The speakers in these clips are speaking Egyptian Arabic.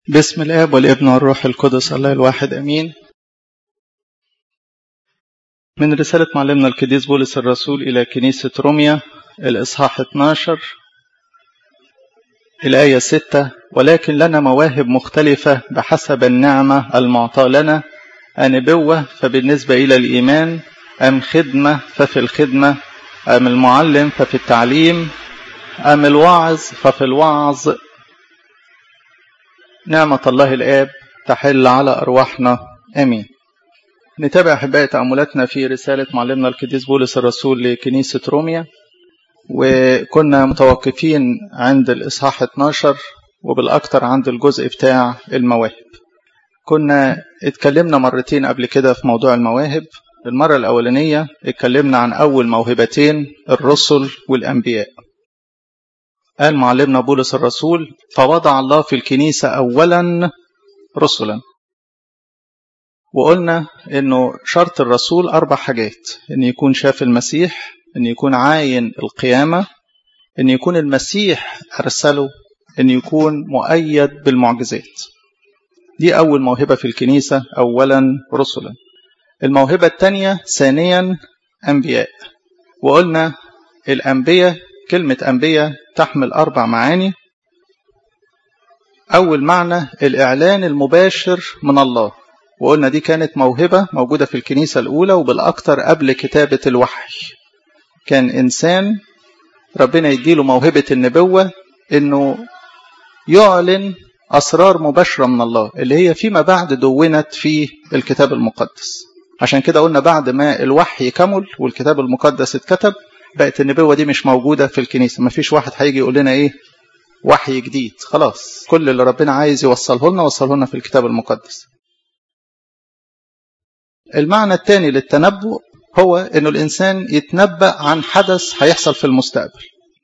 بسم الاب والابن والروح القدس الله الواحد امين من رسالة معلمنا القديس بولس الرسول إلى كنيسة روميا الإصحاح 12 الآية 6 ولكن لنا مواهب مختلفة بحسب النعمة المعطاة لنا أنبوة فبالنسبة إلى الإيمان أم خدمة ففي الخدمة أم المعلم ففي التعليم أم الواعظ ففي الوعظ نعمة الله الآب تحل على أرواحنا آمين نتابع أحبائي تأملاتنا في رسالة معلمنا القديس بولس الرسول لكنيسة روميا وكنا متوقفين عند الإصحاح 12 وبالأكثر عند الجزء بتاع المواهب كنا اتكلمنا مرتين قبل كده في موضوع المواهب المرة الأولانية اتكلمنا عن أول موهبتين الرسل والأنبياء قال معلمنا بولس الرسول فوضع الله في الكنيسة أولا رسلا وقلنا انه شرط الرسول اربع حاجات ان يكون شاف المسيح ان يكون عاين القيامة ان يكون المسيح ارسله ان يكون مؤيد بالمعجزات دي اول موهبة في الكنيسة اولا رسلا الموهبة الثانية ثانيا انبياء وقلنا الانبياء كلمة انبياء تحمل اربع معاني اول معنى الاعلان المباشر من الله وقلنا دي كانت موهبة موجودة في الكنيسة الأولى وبالأكثر قبل كتابة الوحي كان إنسان ربنا يديله موهبة النبوة إنه يعلن أسرار مباشرة من الله اللي هي فيما بعد دونت في الكتاب المقدس عشان كده قلنا بعد ما الوحي كمل والكتاب المقدس اتكتب بقت النبوة دي مش موجودة في الكنيسة مفيش واحد هيجي يقول لنا إيه وحي جديد خلاص كل اللي ربنا عايز يوصله لنا وصله لنا في الكتاب المقدس المعنى الثاني للتنبؤ هو انه الانسان يتنبأ عن حدث هيحصل في المستقبل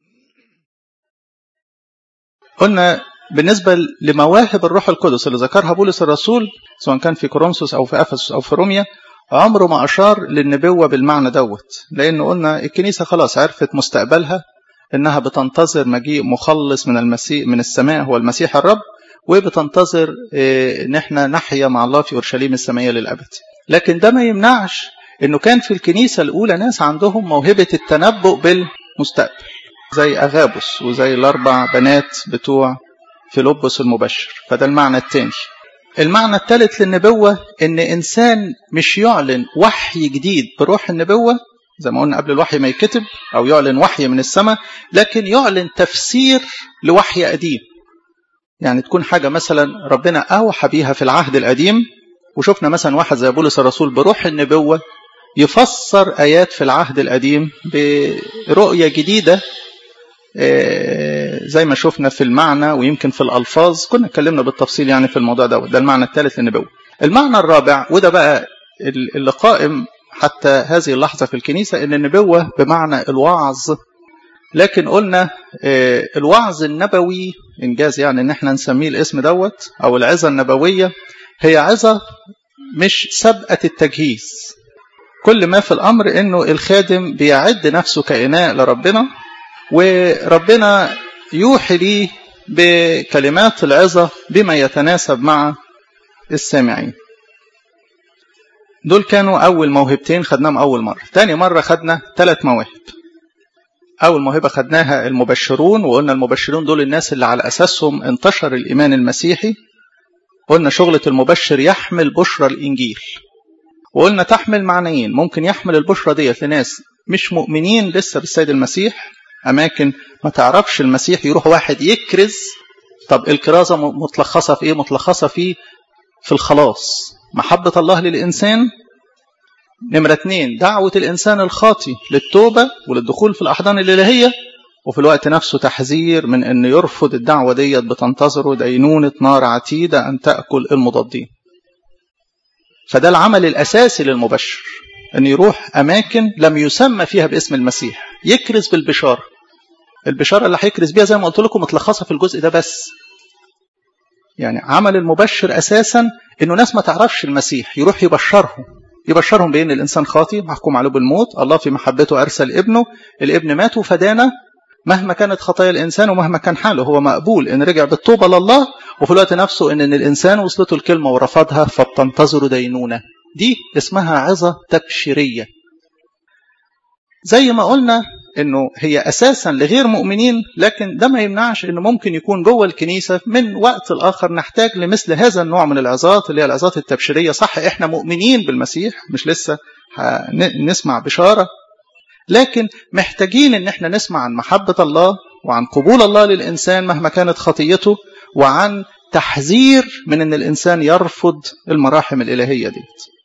قلنا بالنسبة لمواهب الروح القدس اللي ذكرها بولس الرسول سواء كان في كورنثوس أو في أفسس أو في روميا عمره ما أشار للنبوة بالمعنى دوت لأنه قلنا الكنيسة خلاص عرفت مستقبلها إنها بتنتظر مجيء مخلص من المسيح من السماء هو المسيح الرب وبتنتظر إن احنا نحيا مع الله في أورشليم السمائية للأبد لكن ده ما يمنعش انه كان في الكنيسة الاولى ناس عندهم موهبة التنبؤ بالمستقبل زي اغابس وزي الاربع بنات بتوع فيلبس المبشر فده المعنى الثاني المعنى الثالث للنبوة ان انسان مش يعلن وحي جديد بروح النبوة زي ما قلنا قبل الوحي ما يكتب او يعلن وحي من السماء لكن يعلن تفسير لوحي قديم يعني تكون حاجة مثلا ربنا أوحى بيها في العهد القديم وشفنا مثلا واحد زي بولس الرسول بروح النبوة يفسر آيات في العهد القديم برؤية جديدة زي ما شفنا في المعنى ويمكن في الألفاظ كنا اتكلمنا بالتفصيل يعني في الموضوع ده ده المعنى الثالث للنبوة المعنى الرابع وده بقى اللي قائم حتى هذه اللحظة في الكنيسة إن النبوة بمعنى الوعظ لكن قلنا الوعظ النبوي إنجاز يعني إن احنا نسميه الاسم دوت أو العظة النبوية هي عظة مش سبقة التجهيز كل ما في الأمر إنه الخادم بيعد نفسه كإناء لربنا وربنا يوحي ليه بكلمات العظة بما يتناسب مع السامعين دول كانوا أول موهبتين خدناهم أول مرة تاني مرة خدنا ثلاث مواهب أول موهبة خدناها المبشرون وقلنا المبشرون دول الناس اللي على أساسهم انتشر الإيمان المسيحي قلنا شغلة المبشر يحمل بشرى الإنجيل وقلنا تحمل معنيين ممكن يحمل البشرى ديت لناس مش مؤمنين لسه بالسيد المسيح أماكن ما تعرفش المسيح يروح واحد يكرز طب الكرازة متلخصة في إيه؟ متلخصة في في الخلاص محبة الله للإنسان نمرة اتنين دعوة الإنسان الخاطي للتوبة وللدخول في الأحضان الإلهية وفي الوقت نفسه تحذير من أن يرفض الدعوة ديت بتنتظره دينونة نار عتيدة أن تأكل المضادين فده العمل الأساسي للمبشر أن يروح أماكن لم يسمى فيها باسم المسيح يكرز بالبشارة البشارة اللي هيكرز بيها زي ما قلت لكم متلخصة في الجزء ده بس يعني عمل المبشر أساسا أنه ناس ما تعرفش المسيح يروح يبشرهم يبشرهم بأن الإنسان خاطي محكوم عليه بالموت الله في محبته أرسل ابنه الابن مات وفدانا مهما كانت خطايا الإنسان ومهما كان حاله هو مقبول إن رجع بالتوبة لله وفي الوقت نفسه إن, إن الإنسان وصلته الكلمة ورفضها فبتنتظر دينونة دي اسمها عظة تبشيرية زي ما قلنا انه هي اساسا لغير مؤمنين لكن ده ما يمنعش انه ممكن يكون جوه الكنيسه من وقت لاخر نحتاج لمثل هذا النوع من العظات اللي هي العظات التبشيريه صح احنا مؤمنين بالمسيح مش لسه نسمع بشاره لكن محتاجين ان احنا نسمع عن محبه الله وعن قبول الله للانسان مهما كانت خطيته وعن تحذير من ان الانسان يرفض المراحم الالهيه دي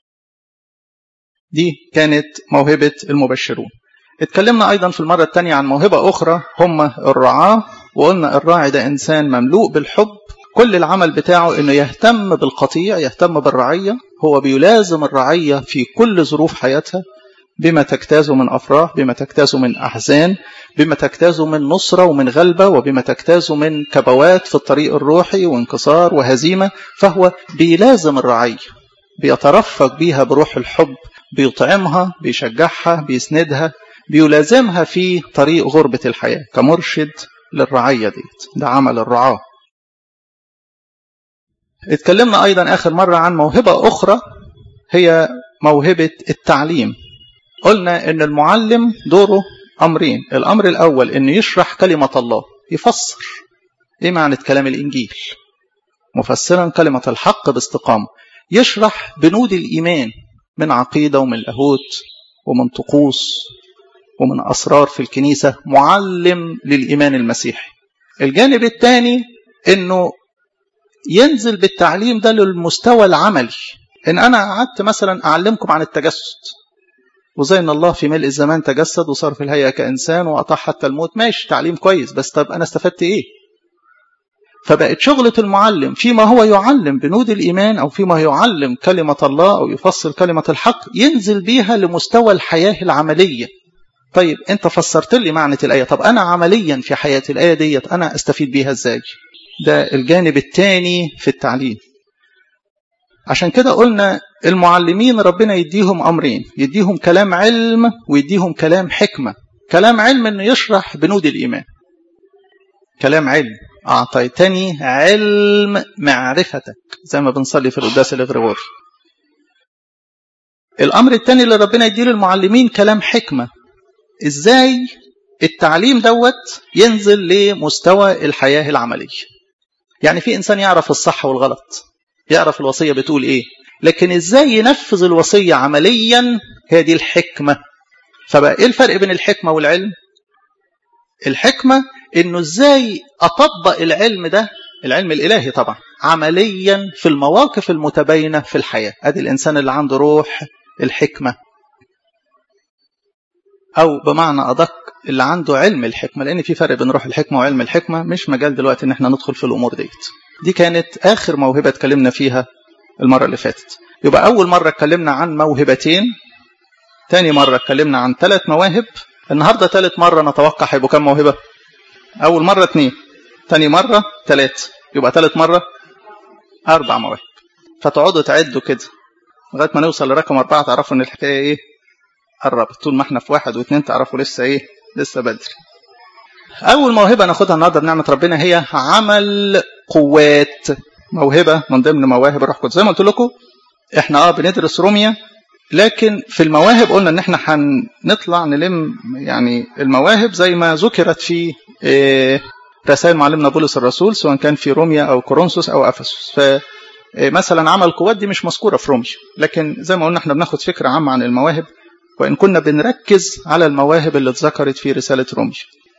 دي كانت موهبه المبشرون اتكلمنا أيضا في المرة الثانية عن موهبة أخرى هم الرعاة وقلنا الراعي ده إنسان مملوء بالحب كل العمل بتاعه إنه يهتم بالقطيع يهتم بالرعية هو بيلازم الرعية في كل ظروف حياتها بما تجتاز من أفراح بما تجتاز من أحزان بما تجتاز من نصرة ومن غلبة وبما تجتاز من كبوات في الطريق الروحي وانكسار وهزيمة فهو بيلازم الرعية بيترفق بيها بروح الحب بيطعمها بيشجعها بيسندها بيلازمها في طريق غربة الحياة كمرشد للرعية ديت ده عمل الرعاة اتكلمنا أيضا آخر مرة عن موهبة أخرى هي موهبة التعليم قلنا أن المعلم دوره أمرين الأمر الأول أنه يشرح كلمة الله يفسر إيه معنى كلام الإنجيل مفسرا كلمة الحق باستقامة يشرح بنود الإيمان من عقيدة ومن لاهوت ومن طقوس ومن أسرار في الكنيسة معلم للإيمان المسيحي الجانب الثاني أنه ينزل بالتعليم ده للمستوى العملي إن أنا قعدت مثلا أعلمكم عن التجسد وزي ان الله في ملء الزمان تجسد وصار في الهيئة كإنسان وأطاع حتى الموت ماشي تعليم كويس بس طب أنا استفدت إيه فبقت شغلة المعلم فيما هو يعلم بنود الإيمان أو فيما يعلم كلمة الله أو يفصل كلمة الحق ينزل بيها لمستوى الحياة العملية طيب أنت فسرت لي معنى الآية طب أنا عمليا في حياتي الآية ديت أنا أستفيد بيها إزاي ده الجانب الثاني في التعليم عشان كده قلنا المعلمين ربنا يديهم أمرين يديهم كلام علم ويديهم كلام حكمة كلام علم أنه يشرح بنود الإيمان كلام علم أعطيتني علم معرفتك زي ما بنصلي في القداس الإغريغوري الأمر الثاني اللي ربنا يديله المعلمين كلام حكمة إزاي التعليم دوت ينزل لمستوى الحياة العملية يعني في إنسان يعرف الصح والغلط يعرف الوصية بتقول إيه لكن إزاي ينفذ الوصية عمليا هي دي الحكمة فبقى إيه الفرق بين الحكمة والعلم الحكمة إنه إزاي أطبق العلم ده العلم الإلهي طبعا عمليا في المواقف المتباينة في الحياة أدي الإنسان اللي عنده روح الحكمة أو بمعنى أدق اللي عنده علم الحكمة لأن في فرق بين روح الحكمة وعلم الحكمة مش مجال دلوقتي إن احنا ندخل في الأمور ديت دي كانت آخر موهبة اتكلمنا فيها المرة اللي فاتت يبقى أول مرة اتكلمنا عن موهبتين تاني مرة اتكلمنا عن ثلاث مواهب النهاردة ثالث مرة نتوقع هيبقوا كام موهبة أول مرة اثنين تاني مرة ثلاثة يبقى ثالث مرة أربع مواهب فتقعدوا تعدوا كده لغاية ما نوصل لرقم أربعة تعرفوا إن الحكاية إيه قربت طول ما احنا في واحد واثنين تعرفوا لسه إيه لسه بدري أول موهبة ناخدها النهاردة بنعمة ربنا هي عمل قوات موهبة من ضمن مواهب الروح القدس زي ما قلت لكم احنا اه بندرس روميا لكن في المواهب قلنا ان احنا هنطلع نلم يعني المواهب زي ما ذكرت في اه رسائل معلمنا بولس الرسول سواء كان في روميا او كورنثوس او افسس فمثلا عمل قوات دي مش مذكوره في روميا لكن زي ما قلنا احنا بناخد فكره عامه عن المواهب وان كنا بنركز على المواهب اللي اتذكرت في رساله روميا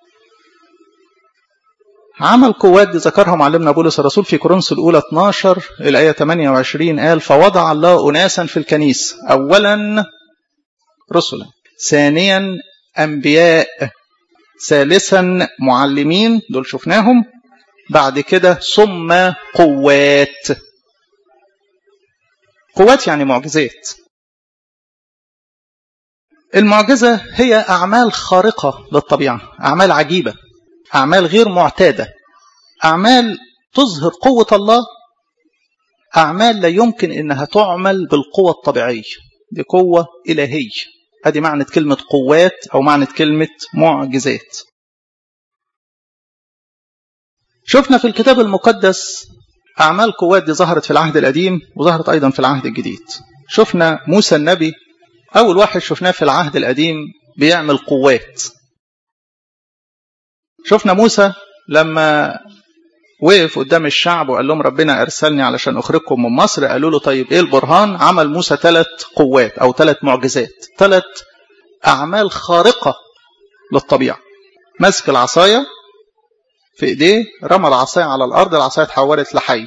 عمل قوات دي ذكرها معلمنا بولس الرسول في كورنثوس الأولى 12 الآية 28 قال فوضع الله أناسا في الكنيسة أولا رسلا ثانيا أنبياء ثالثا معلمين دول شفناهم بعد كده ثم قوات قوات يعني معجزات المعجزة هي أعمال خارقة للطبيعة أعمال عجيبة أعمال غير معتادة أعمال تظهر قوة الله أعمال لا يمكن إنها تعمل بالقوة الطبيعية دي قوة إلهية هذه معنى كلمة قوات أو معنى كلمة معجزات شفنا في الكتاب المقدس أعمال قوات دي ظهرت في العهد القديم وظهرت أيضا في العهد الجديد شفنا موسى النبي أول واحد شفناه في العهد القديم بيعمل قوات شفنا موسى لما وقف قدام الشعب وقال لهم ربنا أرسلني علشان أخرجكم من مصر قالوا له طيب إيه البرهان عمل موسى ثلاث قوات أو ثلاث معجزات ثلاث أعمال خارقة للطبيعة مسك العصاية في إيديه رمى العصاية على الأرض العصاية اتحولت لحي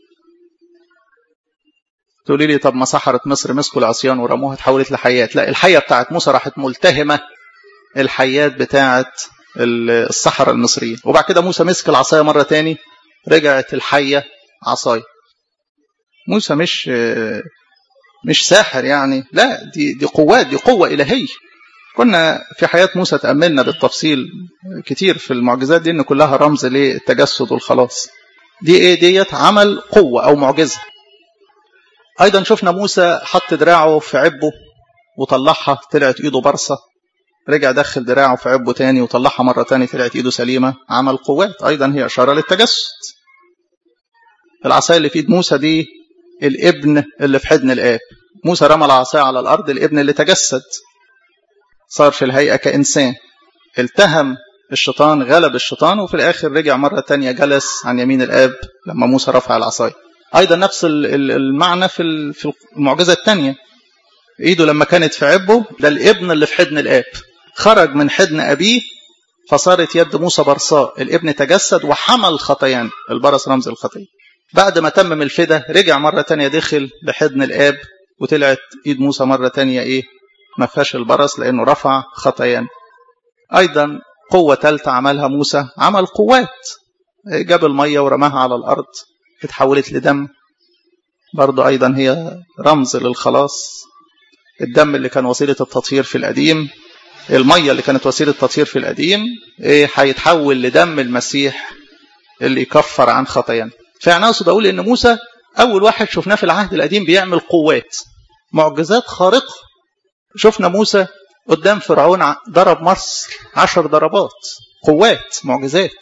تقولي لي طب ما سحرة مصر مسكوا العصيان ورموها اتحولت لحيات لا الحية بتاعت موسى راحت ملتهمة الحيات بتاعت الصحراء المصريين وبعد كده موسى مسك العصاية مرة تاني رجعت الحية عصاية موسى مش مش ساحر يعني لا دي دي قوات دي قوة إلهية كنا في حياة موسى تأملنا بالتفصيل كتير في المعجزات دي إن كلها رمز للتجسد والخلاص دي إيه ديت عمل قوة أو معجزة أيضا شفنا موسى حط دراعه في عبه وطلعها طلعت إيده برصة رجع دخل دراعه في عبه تاني وطلعها مرة تاني طلعت إيده سليمة عمل قوات أيضا هي إشارة للتجسد العصاية اللي في إيد موسى دي الابن اللي في حضن الآب موسى رمى العصاية على الأرض الابن اللي تجسد صار في الهيئة كإنسان التهم الشيطان غلب الشيطان وفي الآخر رجع مرة تانية جلس عن يمين الآب لما موسى رفع العصاية أيضا نفس المعنى في المعجزة الثانية إيده لما كانت في عبه ده الابن اللي في حضن الآب خرج من حضن أبيه فصارت يد موسى برصاء الابن تجسد وحمل خطيان البرص رمز الخطية بعد ما تمم الفدا رجع مرة تانية دخل لحضن الآب وطلعت إيد موسى مرة تانية إيه ما فيهاش البرص لأنه رفع خطيان أيضا قوة ثالثة عملها موسى عمل قوات جاب المية ورماها على الأرض اتحولت لدم برضو أيضا هي رمز للخلاص الدم اللي كان وسيلة التطهير في القديم المية اللي كانت وسيلة التطهير في القديم ايه هيتحول لدم المسيح اللي يكفر عن خطايانا فأنا أقصد أقول إن موسى أول واحد شفناه في العهد القديم بيعمل قوات معجزات خارقة شفنا موسى قدام فرعون ضرب مصر عشر ضربات قوات معجزات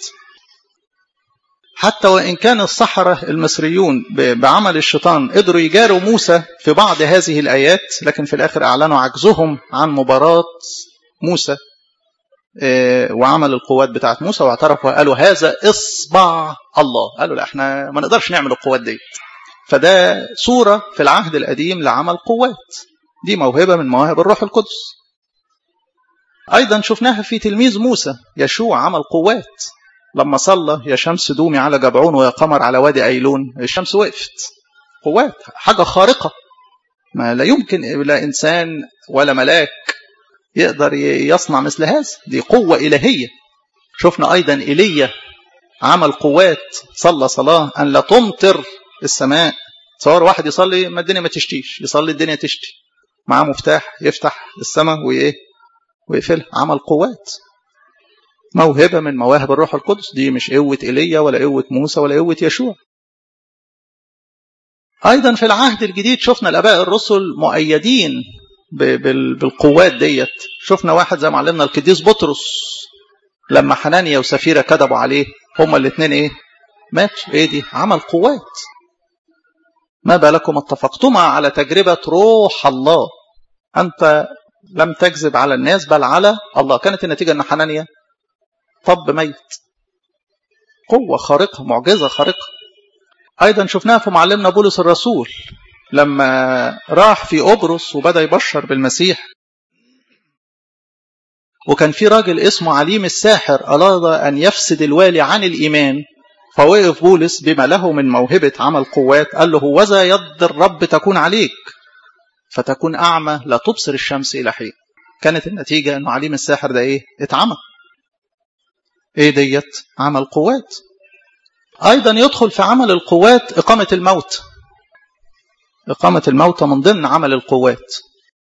حتى وإن كان السحرة المصريون بعمل الشيطان قدروا يجاروا موسى في بعض هذه الآيات لكن في الآخر أعلنوا عجزهم عن مباراة موسى وعمل القوات بتاعت موسى واعترفوا قالوا هذا إصبع الله قالوا لا احنا ما نقدرش نعمل القوات دي فده صورة في العهد القديم لعمل قوات دي موهبة من مواهب الروح القدس أيضا شفناها في تلميذ موسى يشوع عمل قوات لما صلى يا شمس دومي على جبعون ويا قمر على وادي أيلون الشمس وقفت قوات حاجة خارقة ما لا يمكن لا إنسان ولا ملاك يقدر يصنع مثل هذا دي قوة إلهية شفنا أيضا إيليا عمل قوات صلى صلاة أن لا تمطر السماء تصور واحد يصلي ما الدنيا ما تشتيش يصلي الدنيا تشتي معاه مفتاح يفتح السماء وإيه ويقفلها عمل قوات موهبة من مواهب الروح القدس دي مش قوة إيليا ولا قوة موسى ولا قوة يشوع أيضا في العهد الجديد شفنا الآباء الرسل مؤيدين بالقوات ديت شفنا واحد زي ما علمنا القديس بطرس لما حنانيا وسفيرة كذبوا عليه هما الاثنين ايه ماتوا ايه دي عمل قوات ما بالكم اتفقتما على تجربة روح الله أنت لم تكذب على الناس بل على الله كانت النتيجة أن حنانيا طب ميت قوة خارقة معجزة خارقة أيضا شفناها في معلمنا بولس الرسول لما راح في أبرص وبدأ يبشر بالمسيح وكان في راجل اسمه عليم الساحر أراد أن يفسد الوالي عن الإيمان فوقف بولس بما له من موهبة عمل قوات قال له هوذا يد الرب تكون عليك فتكون أعمى لا تبصر الشمس إلى حين كانت النتيجة أنه عليم الساحر ده إيه اتعمى إيه ديت عمل قوات أيضا يدخل في عمل القوات إقامة الموت إقامة الموتى من ضمن عمل القوات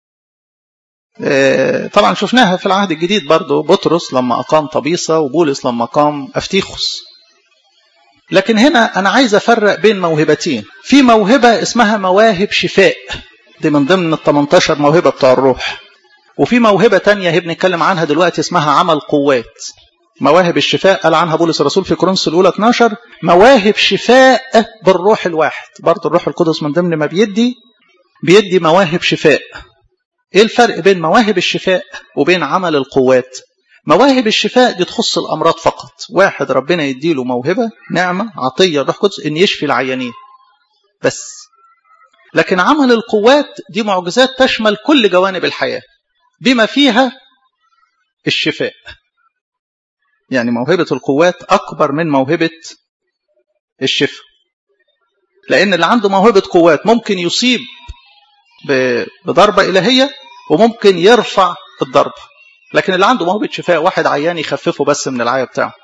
طبعا شفناها في العهد الجديد برضو بطرس لما أقام طبيصة وبولس لما أقام أفتيخوس لكن هنا أنا عايز أفرق بين موهبتين في موهبة اسمها مواهب شفاء دي من ضمن ال 18 موهبة بتوع الروح وفي موهبة تانية هي بنتكلم عنها دلوقتي اسمها عمل قوات مواهب الشفاء قال عنها بولس الرسول في كورنثوس الاولى 12 مواهب شفاء بالروح الواحد برضه الروح القدس من ضمن ما بيدي بيدي مواهب شفاء ايه الفرق بين مواهب الشفاء وبين عمل القوات مواهب الشفاء دي تخص الامراض فقط واحد ربنا يديله موهبه نعمه عطيه الروح القدس ان يشفي العيانين بس لكن عمل القوات دي معجزات تشمل كل جوانب الحياه بما فيها الشفاء يعني موهبة القوات أكبر من موهبة الشفاء لأن اللي عنده موهبة قوات ممكن يصيب بضربة إلهية وممكن يرفع الضرب لكن اللي عنده موهبة شفاء واحد عيان يخففه بس من العيا بتاعه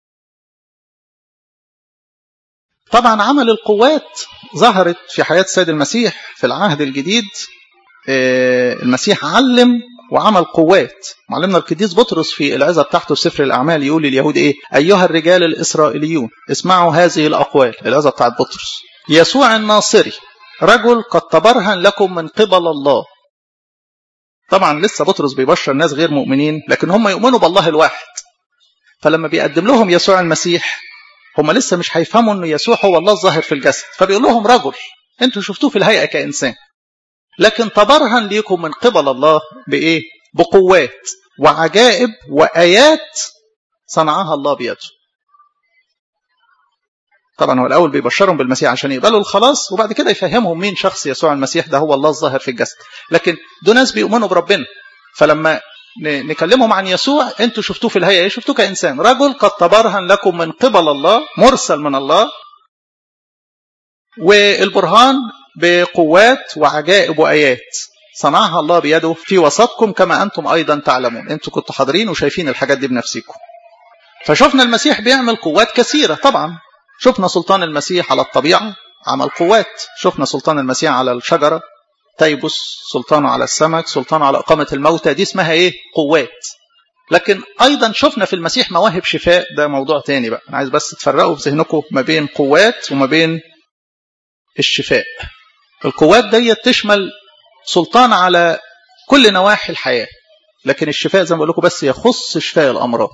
طبعا عمل القوات ظهرت في حياة السيد المسيح في العهد الجديد المسيح علم وعمل قوات معلمنا القديس بطرس في العظة بتاعته في سفر الأعمال يقول لليهود إيه أيها الرجال الإسرائيليون اسمعوا هذه الأقوال العظة بتاعت بطرس يسوع الناصري رجل قد تبرهن لكم من قبل الله طبعا لسه بطرس بيبشر ناس غير مؤمنين لكن هم يؤمنوا بالله الواحد فلما بيقدم لهم يسوع المسيح هم لسه مش هيفهموا انه يسوع هو الله الظاهر في الجسد فبيقول لهم رجل انتوا شفتوه في الهيئه كانسان لكن تبرهن ليكم من قبل الله بايه بقوات وعجائب وايات صنعها الله بيده طبعا هو الاول بيبشرهم بالمسيح عشان يقبلوا الخلاص وبعد كده يفهمهم مين شخص يسوع المسيح ده هو الله الظاهر في الجسد لكن دول ناس بيؤمنوا بربنا فلما نكلمهم عن يسوع انتوا شفتوه في الهيئه شفتوه كانسان رجل قد تبرهن لكم من قبل الله مرسل من الله والبرهان بقوات وعجائب وايات صنعها الله بيده في وسطكم كما انتم ايضا تعلمون انتوا كنتوا حاضرين وشايفين الحاجات دي بنفسكم فشفنا المسيح بيعمل قوات كثيره طبعا شفنا سلطان المسيح على الطبيعه عمل قوات شفنا سلطان المسيح على الشجره تيبس سلطانه على السمك سلطانه على إقامة الموتى دي اسمها إيه قوات لكن أيضا شفنا في المسيح مواهب شفاء ده موضوع تاني بقى أنا عايز بس تفرقوا في ذهنكم ما بين قوات وما بين الشفاء القوات دي تشمل سلطان على كل نواحي الحياة لكن الشفاء زي ما بقول لكم بس يخص شفاء الأمراض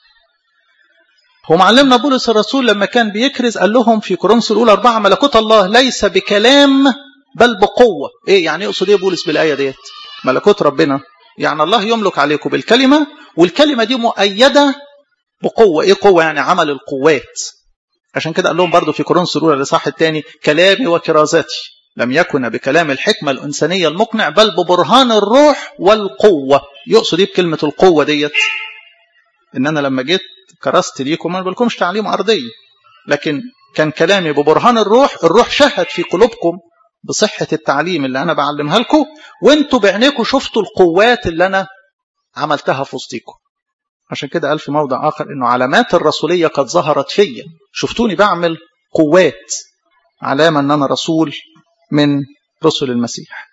هو معلمنا بولس الرسول لما كان بيكرز قال لهم في كورنثوس الأولى أربعة ملكوت الله ليس بكلام بل بقوة إيه يعني يقصد إيه بولس بالآية ديت ملكوت ربنا يعني الله يملك عليكم بالكلمة والكلمة دي مؤيدة بقوة إيه قوة يعني عمل القوات عشان كده قال لهم برضو في كورنثوس الأولى الإصحاح الثاني كلامي وكرازاتي لم يكن بكلام الحكمة الإنسانية المقنع بل ببرهان الروح والقوة يقصد إيه بكلمة القوة ديت إن أنا لما جيت كرست ليكم ما بقولكمش تعليم أرضي لكن كان كلامي ببرهان الروح الروح شهد في قلوبكم بصحة التعليم اللي أنا بعلمها لكم وانتوا بعينيكم شفتوا القوات اللي أنا عملتها في وسطيكم عشان كده قال في موضع آخر إنه علامات الرسولية قد ظهرت فيا شفتوني بعمل قوات علامة أن أنا رسول من رسل المسيح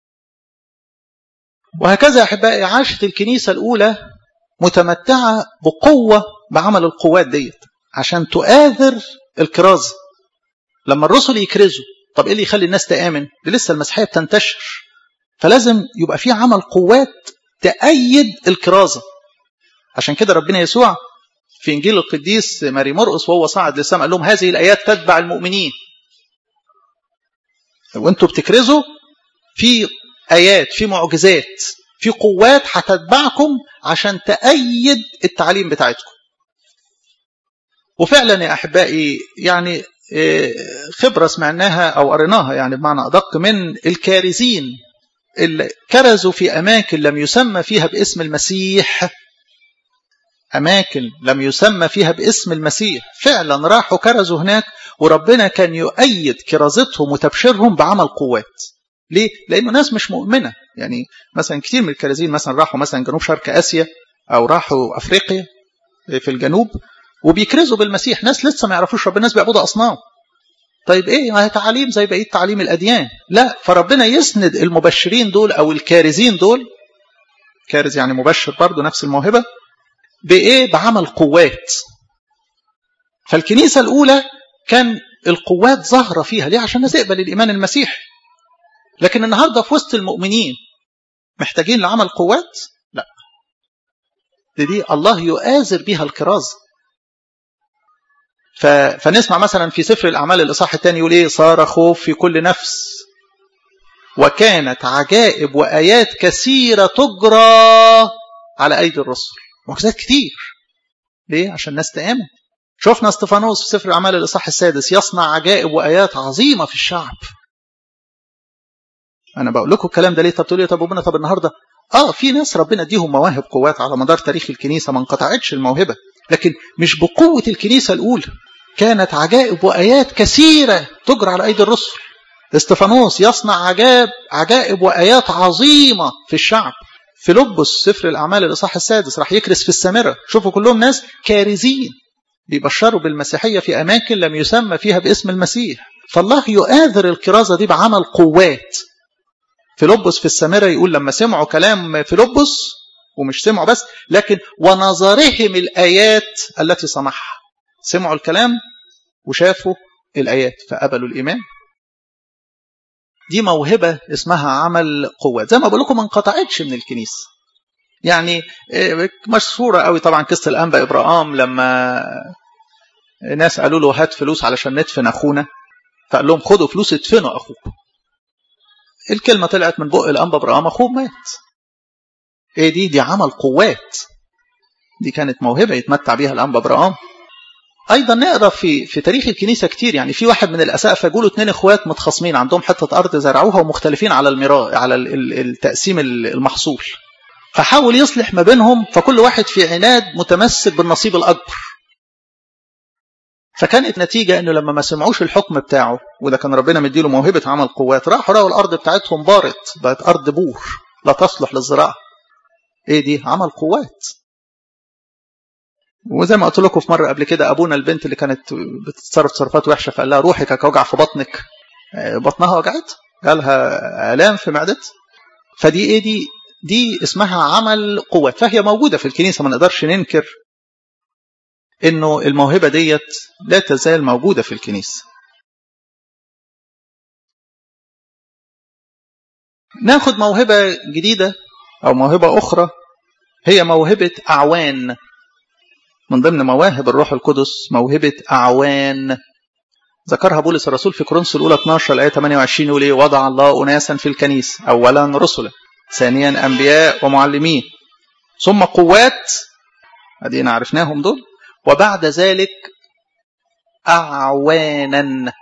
وهكذا يا أحبائي عاشت الكنيسة الأولى متمتعة بقوة بعمل القوات ديت عشان تؤاثر الكرازة لما الرسل يكرزوا طب ايه اللي يخلي الناس تآمن دي لسه المسيحية بتنتشر فلازم يبقى في عمل قوات تأيد الكرازة عشان كده ربنا يسوع في إنجيل القديس ماري مرقس وهو صعد للسماء قال لهم هذه الآيات تتبع المؤمنين وانتوا بتكرزوا في آيات في معجزات في قوات هتتبعكم عشان تأيد التعليم بتاعتكم وفعلا يا أحبائي يعني خبرة سمعناها أو قريناها يعني بمعنى أدق من الكارزين اللي كرزوا في أماكن لم يسمى فيها باسم المسيح أماكن لم يسمى فيها باسم المسيح فعلا راحوا كرزوا هناك وربنا كان يؤيد كرازتهم وتبشيرهم بعمل قوات ليه؟ لأنه ناس مش مؤمنة يعني مثلا كتير من الكرازين مثلا راحوا مثلا جنوب شرق آسيا أو راحوا أفريقيا في الجنوب وبيكرزوا بالمسيح ناس لسه ما يعرفوش ربنا ناس بيعبدوا أصنام طيب ايه ما هي تعاليم زي بقيه تعاليم الاديان لا فربنا يسند المبشرين دول او الكارزين دول كارز يعني مبشر برضه نفس الموهبه بايه بعمل قوات فالكنيسه الاولى كان القوات ظاهره فيها ليه عشان الناس تقبل الايمان المسيحي لكن النهارده في وسط المؤمنين محتاجين لعمل قوات لا دي, دي الله يؤازر بها الكرازة ف... فنسمع مثلا في سفر الأعمال الإصحاح الثاني يقول إيه صار خوف في كل نفس وكانت عجائب وآيات كثيرة تجرى على أيدي الرسل معجزات كتير ليه؟ عشان الناس تآمن شفنا استفانوس في سفر الأعمال الإصحاح السادس يصنع عجائب وآيات عظيمة في الشعب أنا بقول لكم الكلام ده ليه طب تقولوا طب ربنا طب النهارده اه في ناس ربنا اديهم مواهب قوات على مدار تاريخ الكنيسه ما انقطعتش الموهبه لكن مش بقوه الكنيسه الاولى كانت عجائب وايات كثيره تجرى على ايدي الرسل استفانوس يصنع عجائب عجائب وايات عظيمه في الشعب فيلبس سفر الاعمال الاصحاح السادس راح يكرس في السامره شوفوا كلهم ناس كارزين بيبشروا بالمسيحيه في اماكن لم يسمى فيها باسم المسيح فالله يؤاذر الكرازه دي بعمل قوات فيلبس في السامره يقول لما سمعوا كلام فيلبس ومش سمعوا بس لكن ونظرهم الايات التي صنعها سمعوا الكلام وشافوا الايات فقبلوا الايمان دي موهبه اسمها عمل قوات زي ما بقول لكم ما انقطعتش من الكنيسه يعني مشهوره قوي طبعا قصه الانبا ابراهام لما ناس قالوا له هات فلوس علشان ندفن اخونا فقال لهم خدوا فلوس ادفنوا اخوكم الكلمة طلعت من بق الأنبا برام أخوه مات إيه دي دي عمل قوات دي كانت موهبة يتمتع بيها الأنبا برام أيضا نقرأ في في تاريخ الكنيسة كتير يعني في واحد من الأسقفة يقولوا اتنين إخوات متخاصمين عندهم حتة أرض زرعوها ومختلفين على الميراث على التقسيم المحصول فحاول يصلح ما بينهم فكل واحد في عناد متمسك بالنصيب الأكبر فكانت نتيجة انه لما ما سمعوش الحكم بتاعه وده كان ربنا مديله موهبة عمل قوات راحوا لقوا الارض بتاعتهم بارت بقت ارض بور لا تصلح للزراعة ايه دي عمل قوات وزي ما قلت لكم في مرة قبل كده ابونا البنت اللي كانت بتتصرف تصرفات وحشة فقال لها روحي كاك وجع في بطنك بطنها وجعت جالها الام في معدتها فدي ايه دي دي اسمها عمل قوات فهي موجودة في الكنيسة ما نقدرش ننكر انه الموهبه ديت لا تزال موجوده في الكنيسه ناخد موهبه جديده او موهبه اخرى هي موهبه اعوان من ضمن مواهب الروح القدس موهبه اعوان ذكرها بولس الرسول في كورنثوس الاولى 12 الايه 28 يقول ايه وضع الله اناسا في الكنيسه اولا رسلا ثانيا انبياء ومعلمين ثم قوات ادينا عرفناهم دول وبعد ذلك أعوانا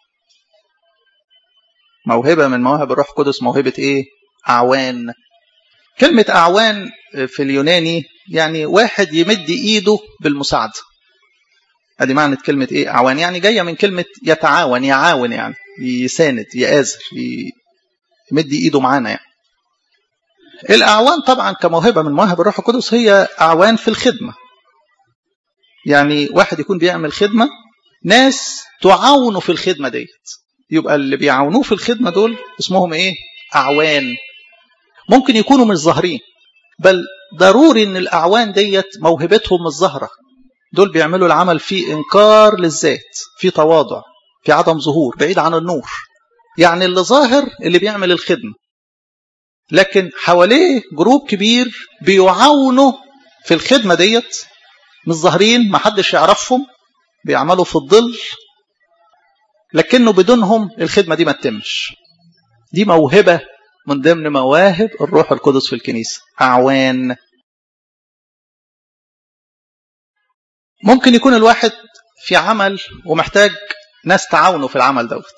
موهبة من مواهب الروح القدس موهبة إيه؟ أعوان كلمة أعوان في اليوناني يعني واحد يمد إيده بالمساعدة ادي معنى كلمة إيه أعوان يعني جاية من كلمة يتعاون يعاون يعني يساند يآزر يمد إيده معانا يعني الأعوان طبعا كموهبة من مواهب الروح القدس هي أعوان في الخدمة يعني واحد يكون بيعمل خدمة ناس تعاونوا في الخدمة ديت يبقى اللي بيعاونوه في الخدمة دول اسمهم ايه أعوان ممكن يكونوا مش ظاهرين بل ضروري ان الأعوان ديت موهبتهم مش ظاهرة دول بيعملوا العمل في إنكار للذات في تواضع في عدم ظهور بعيد عن النور يعني اللي ظاهر اللي بيعمل الخدمة لكن حواليه جروب كبير بيعاونوا في الخدمة ديت مش ظاهرين ما حدش يعرفهم بيعملوا في الظل لكنه بدونهم الخدمة دي ما تتمش دي موهبة من ضمن مواهب الروح القدس في الكنيسة أعوان ممكن يكون الواحد في عمل ومحتاج ناس تعاونوا في العمل دوت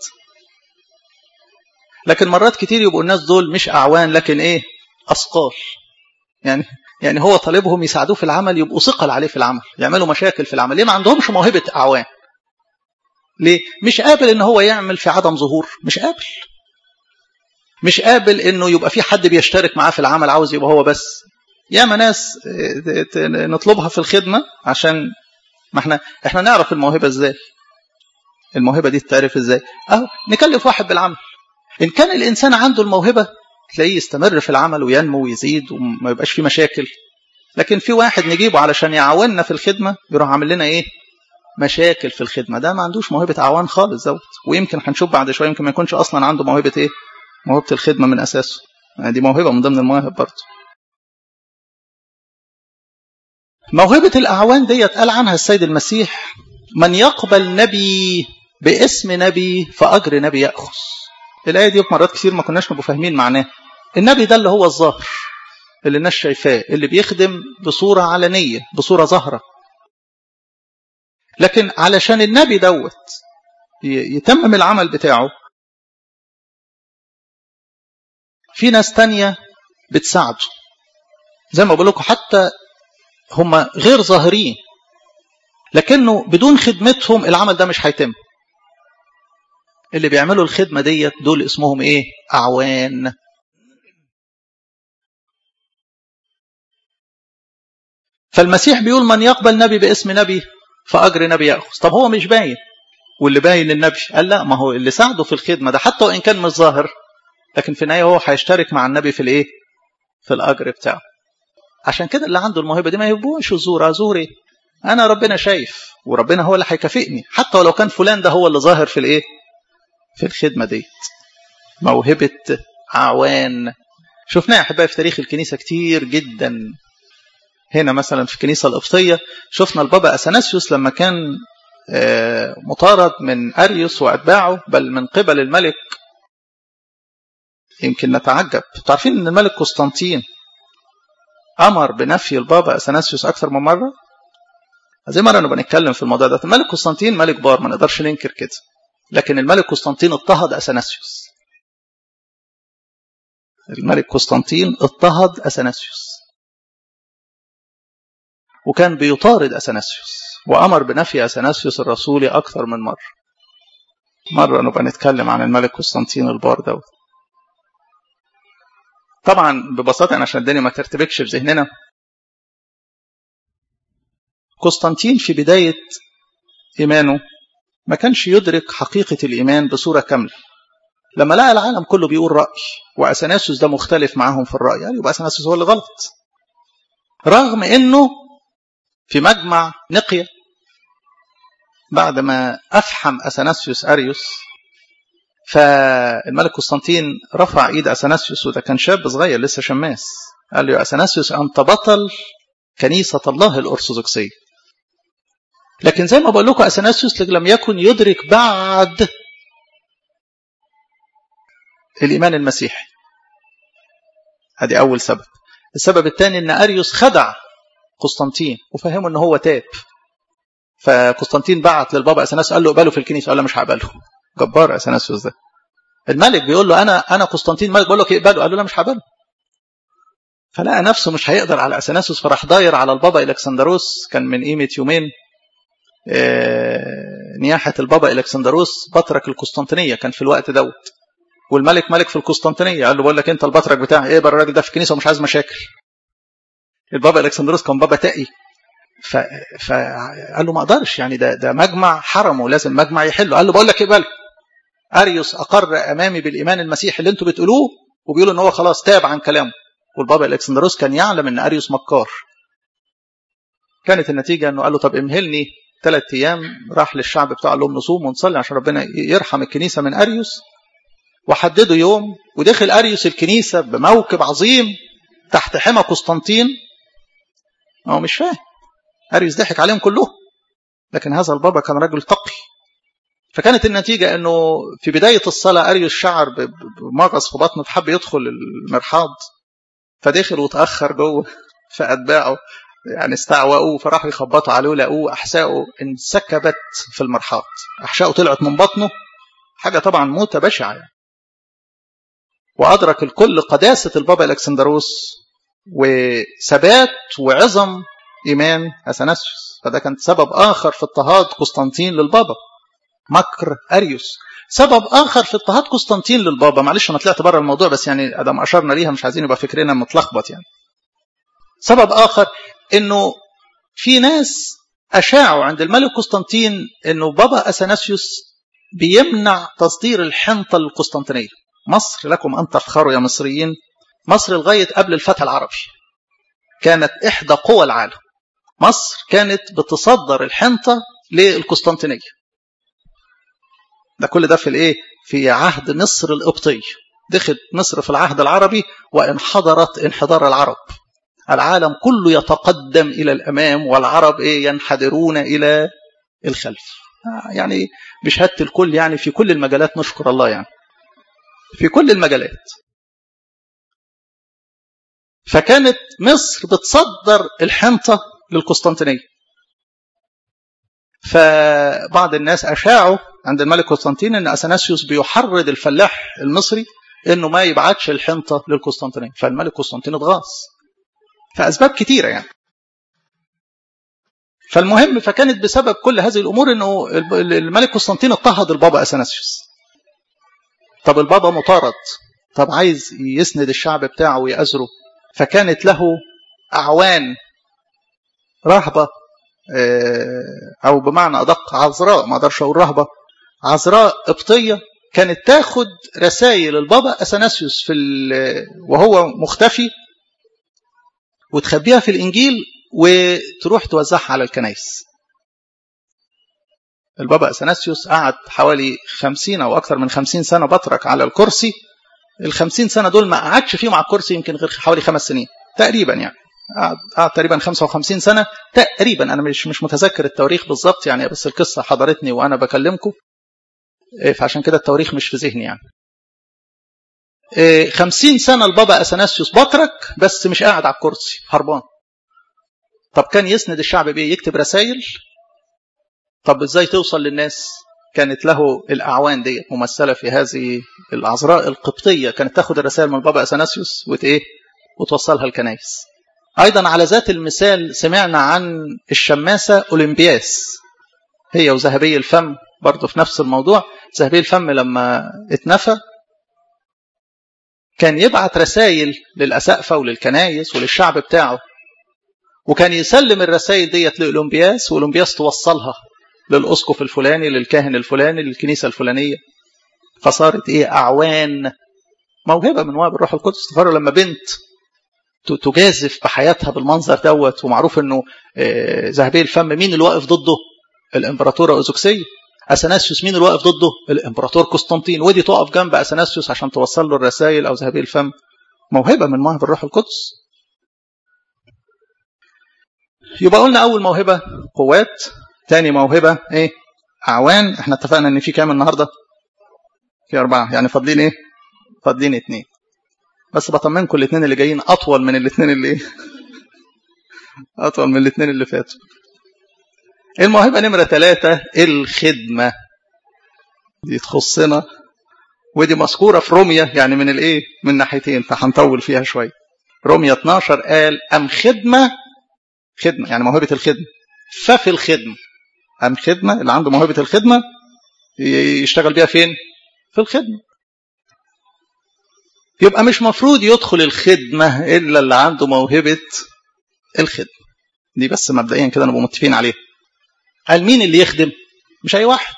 لكن مرات كتير يبقوا الناس دول مش أعوان لكن إيه أثقال يعني يعني هو طالبهم يساعدوه في العمل يبقوا ثقل عليه في العمل يعملوا مشاكل في العمل ليه ما عندهمش موهبة أعوان ليه مش قابل ان هو يعمل في عدم ظهور مش قابل مش قابل انه يبقى في حد بيشترك معاه في العمل عاوز يبقى هو بس ياما ناس نطلبها في الخدمة عشان ما احنا احنا نعرف الموهبة ازاي الموهبة دي تتعرف ازاي اهو نكلف واحد بالعمل ان كان الانسان عنده الموهبة تلاقيه يستمر في العمل وينمو ويزيد وما يبقاش فيه مشاكل لكن في واحد نجيبه علشان يعاوننا في الخدمة يروح عامل لنا ايه مشاكل في الخدمة ده ما عندوش موهبة أعوان خالص دوت ويمكن هنشوف بعد شوية يمكن ما يكونش أصلا عنده موهبة إيه موهبة الخدمة من أساسه يعني دي موهبة من ضمن المواهب برضه موهبة الأعوان ديت قال عنها السيد المسيح من يقبل نبي باسم نبي فأجر نبي يأخذ الآية دي مرات كتير ما كناش نبقى فاهمين معناها النبي ده اللي هو الظاهر اللي الناس شايفاه اللي بيخدم بصورة علنية بصورة ظاهرة لكن علشان النبي دوت يتمم العمل بتاعه في ناس تانية بتساعده زي ما بقول لكم حتى هم غير ظاهرين لكنه بدون خدمتهم العمل ده مش هيتم اللي بيعملوا الخدمة ديت دول اسمهم ايه اعوان فالمسيح بيقول من يقبل نبي باسم نبي فأجر نبي يأخذ طب هو مش باين واللي باين النبي قال لا ما هو اللي ساعده في الخدمة ده حتى وإن كان مش ظاهر لكن في النهاية هو هيشترك مع النبي في الإيه في الأجر بتاعه عشان كده اللي عنده الموهبة دي ما يبقوش زور أزور إيه أنا ربنا شايف وربنا هو اللي هيكافئني حتى ولو كان فلان ده هو اللي ظاهر في الإيه في الخدمة دي موهبة أعوان شفناها أحبائي في تاريخ الكنيسة كتير جدا هنا مثلا في الكنيسة القبطية شفنا البابا أثناسيوس لما كان مطارد من أريوس وأتباعه بل من قبل الملك يمكن نتعجب تعرفين أن الملك قسطنطين أمر بنفي البابا أثناسيوس أكثر من مرة زي مرة نبقى نتكلم في الموضوع ده الملك قسطنطين ملك بار ما نقدرش ننكر كده لكن الملك قسطنطين اضطهد أثناسيوس الملك قسطنطين اضطهد أثناسيوس وكان بيطارد أثناسيوس وأمر بنفي أثناسيوس الرسولي أكثر من مرة مرة نبقى نتكلم عن الملك قسطنطين البار دوت طبعا ببساطة عشان الدنيا ما ترتبكش في ذهننا قسطنطين في بداية إيمانه ما كانش يدرك حقيقة الإيمان بصورة كاملة لما لقى العالم كله بيقول رأي وأثناسيوس ده مختلف معاهم في الرأي يعني يبقى أثناسيوس هو اللي غلط رغم أنه في مجمع نقية بعد ما أفحم أثناسيوس أريوس فالملك قسطنطين رفع إيد أثناسيوس وده كان شاب صغير لسه شماس قال له يا أثناسيوس أنت بطل كنيسة الله الأرثوذكسية لكن زي ما بقول لكم أثناسيوس لم يكن يدرك بعد الإيمان المسيحي هذه أول سبب السبب الثاني أن أريوس خدع قسطنطين وفهمه ان هو تاب فقسطنطين بعت للبابا اثناسيوس قال له اقبله في الكنيسه قال له مش هقبله جبار اثناسيوس ده الملك بيقول له انا انا قسطنطين ملك بقول لك اقبله قال له لا مش هقبله فلقى نفسه مش هيقدر على اثناسيوس فراح داير على البابا الكسندروس كان من قيمه يومين نياحه البابا الكسندروس بطرك القسطنطينيه كان في الوقت دوت والملك ملك في القسطنطينيه قال له بقول لك انت البطرك بتاعي ايه بره الراجل ده في الكنيسه ومش عايز مشاكل البابا الكسندروس كان بابا تقي ف... فقال له ما اقدرش يعني ده ده مجمع حرمه لازم مجمع يحله قال له بقول لك اقبل اريوس اقر امامي بالايمان المسيحي اللي انتوا بتقولوه وبيقولوا ان هو خلاص تاب عن كلامه والبابا الكسندروس كان يعلم ان اريوس مكار كانت النتيجه انه قال له طب امهلني ثلاث ايام راح للشعب بتاعه قال لهم نصوم ونصلي عشان ربنا يرحم الكنيسه من اريوس وحددوا يوم ودخل اريوس الكنيسه بموكب عظيم تحت حمى قسطنطين هو مش فاهم أريوس ضحك عليهم كلهم لكن هذا البابا كان رجل تقي فكانت النتيجة أنه في بداية الصلاة أريوس شعر بمغص في بطنه فحب يدخل المرحاض فدخل وتأخر جوه فأتباعه يعني استعوأوه فراحوا يخبطوا عليه لقوه أحساؤه انسكبت في المرحاض أحشائه طلعت من بطنه حاجة طبعا موتة بشعة يعني. وأدرك الكل قداسة البابا الكسندروس وثبات وعظم إيمان أثناسيوس فده كان سبب آخر في اضطهاد قسطنطين للبابا مكر أريوس سبب آخر في اضطهاد قسطنطين للبابا معلش أنا طلعت بره الموضوع بس يعني أدام أشرنا ليها مش عايزين يبقى فكرنا متلخبط يعني سبب آخر إنه في ناس أشاعوا عند الملك قسطنطين إنه بابا أثناسيوس بيمنع تصدير الحنطة القسطنطينية مصر لكم أن تفخروا يا مصريين مصر لغاية قبل الفتح العربي كانت إحدى قوى العالم مصر كانت بتصدر الحنطة للقسطنطينية ده كل ده في الايه في عهد مصر القبطي دخلت مصر في العهد العربي وانحدرت انحدار العرب العالم كله يتقدم إلى الأمام والعرب إيه ينحدرون إلى الخلف يعني بشهادة الكل يعني في كل المجالات نشكر الله يعني في كل المجالات فكانت مصر بتصدر الحنطة للقسطنطينية فبعض الناس أشاعوا عند الملك قسطنطين أن أثناسيوس بيحرض الفلاح المصري أنه ما يبعتش الحنطة للقسطنطينية فالملك قسطنطين اتغاظ فأسباب كتيرة يعني فالمهم فكانت بسبب كل هذه الأمور أنه الملك قسطنطين اضطهد البابا أثناسيوس طب البابا مطارد طب عايز يسند الشعب بتاعه ويأزره فكانت له أعوان رهبة أو بمعنى أدق عذراء ما أقدرش أقول رهبة عذراء قبطية كانت تاخد رسائل البابا أثناسيوس في وهو مختفي وتخبيها في الإنجيل وتروح توزعها على الكنائس البابا أثناسيوس قعد حوالي خمسين أو أكثر من خمسين سنة بطرك على الكرسي الخمسين سنة دول ما قعدش فيهم على الكرسي يمكن غير حوالي خمس سنين تقريبا يعني قعد, قعد تقريبا 55 سنة تقريبا أنا مش مش متذكر التواريخ بالظبط يعني بس القصة حضرتني وأنا بكلمكم فعشان كده التواريخ مش في ذهني يعني خمسين سنة البابا أثناسيوس بطرك بس مش قاعد على الكرسي هربان طب كان يسند الشعب بإيه يكتب رسائل طب إزاي توصل للناس كانت له الأعوان دي ممثلة في هذه العذراء القبطية كانت تاخد الرسائل من البابا أثناسيوس وتإيه وتوصلها الكنائس أيضا على ذات المثال سمعنا عن الشماسة أولمبياس هي وذهبي الفم برضه في نفس الموضوع ذهبي الفم لما اتنفى كان يبعت رسائل للأسقفة وللكنايس وللشعب بتاعه وكان يسلم الرسائل ديت لأولمبياس وأولمبياس توصلها للأسقف الفلاني للكاهن الفلاني للكنيسة الفلانية فصارت إيه أعوان موهبة من موهب الروح القدس تفروا لما بنت تجازف بحياتها بالمنظر دوت ومعروف انه ذهبي الفم مين اللي واقف ضده الامبراطوره اوزوكسيه اثناسيوس مين اللي واقف ضده الامبراطور قسطنطين ودي تقف جنب اثناسيوس عشان توصل له الرسائل او ذهبي الفم موهبه من مواهب الروح القدس يبقى قلنا اول موهبه قوات تاني موهبه ايه اعوان احنا اتفقنا ان في كام النهارده في اربعه يعني فاضلين ايه فاضلين اتنين بس بطمنكم الاثنين اللي جايين اطول من الاثنين اللي اطول من الاثنين اللي فاتوا الموهبه نمره ثلاثة الخدمه دي تخصنا ودي مذكوره في روميا يعني من الايه من ناحيتين فهنطول فيها شويه روميا 12 قال ام خدمه خدمه يعني موهبه الخدمه ففي الخدمه ام خدمه اللي عنده موهبه الخدمه يشتغل بيها فين في الخدمه يبقى مش مفروض يدخل الخدمة إلا اللي عنده موهبة الخدمة دي بس مبدئيا كده نبقى متفقين عليها قال مين اللي يخدم مش أي واحد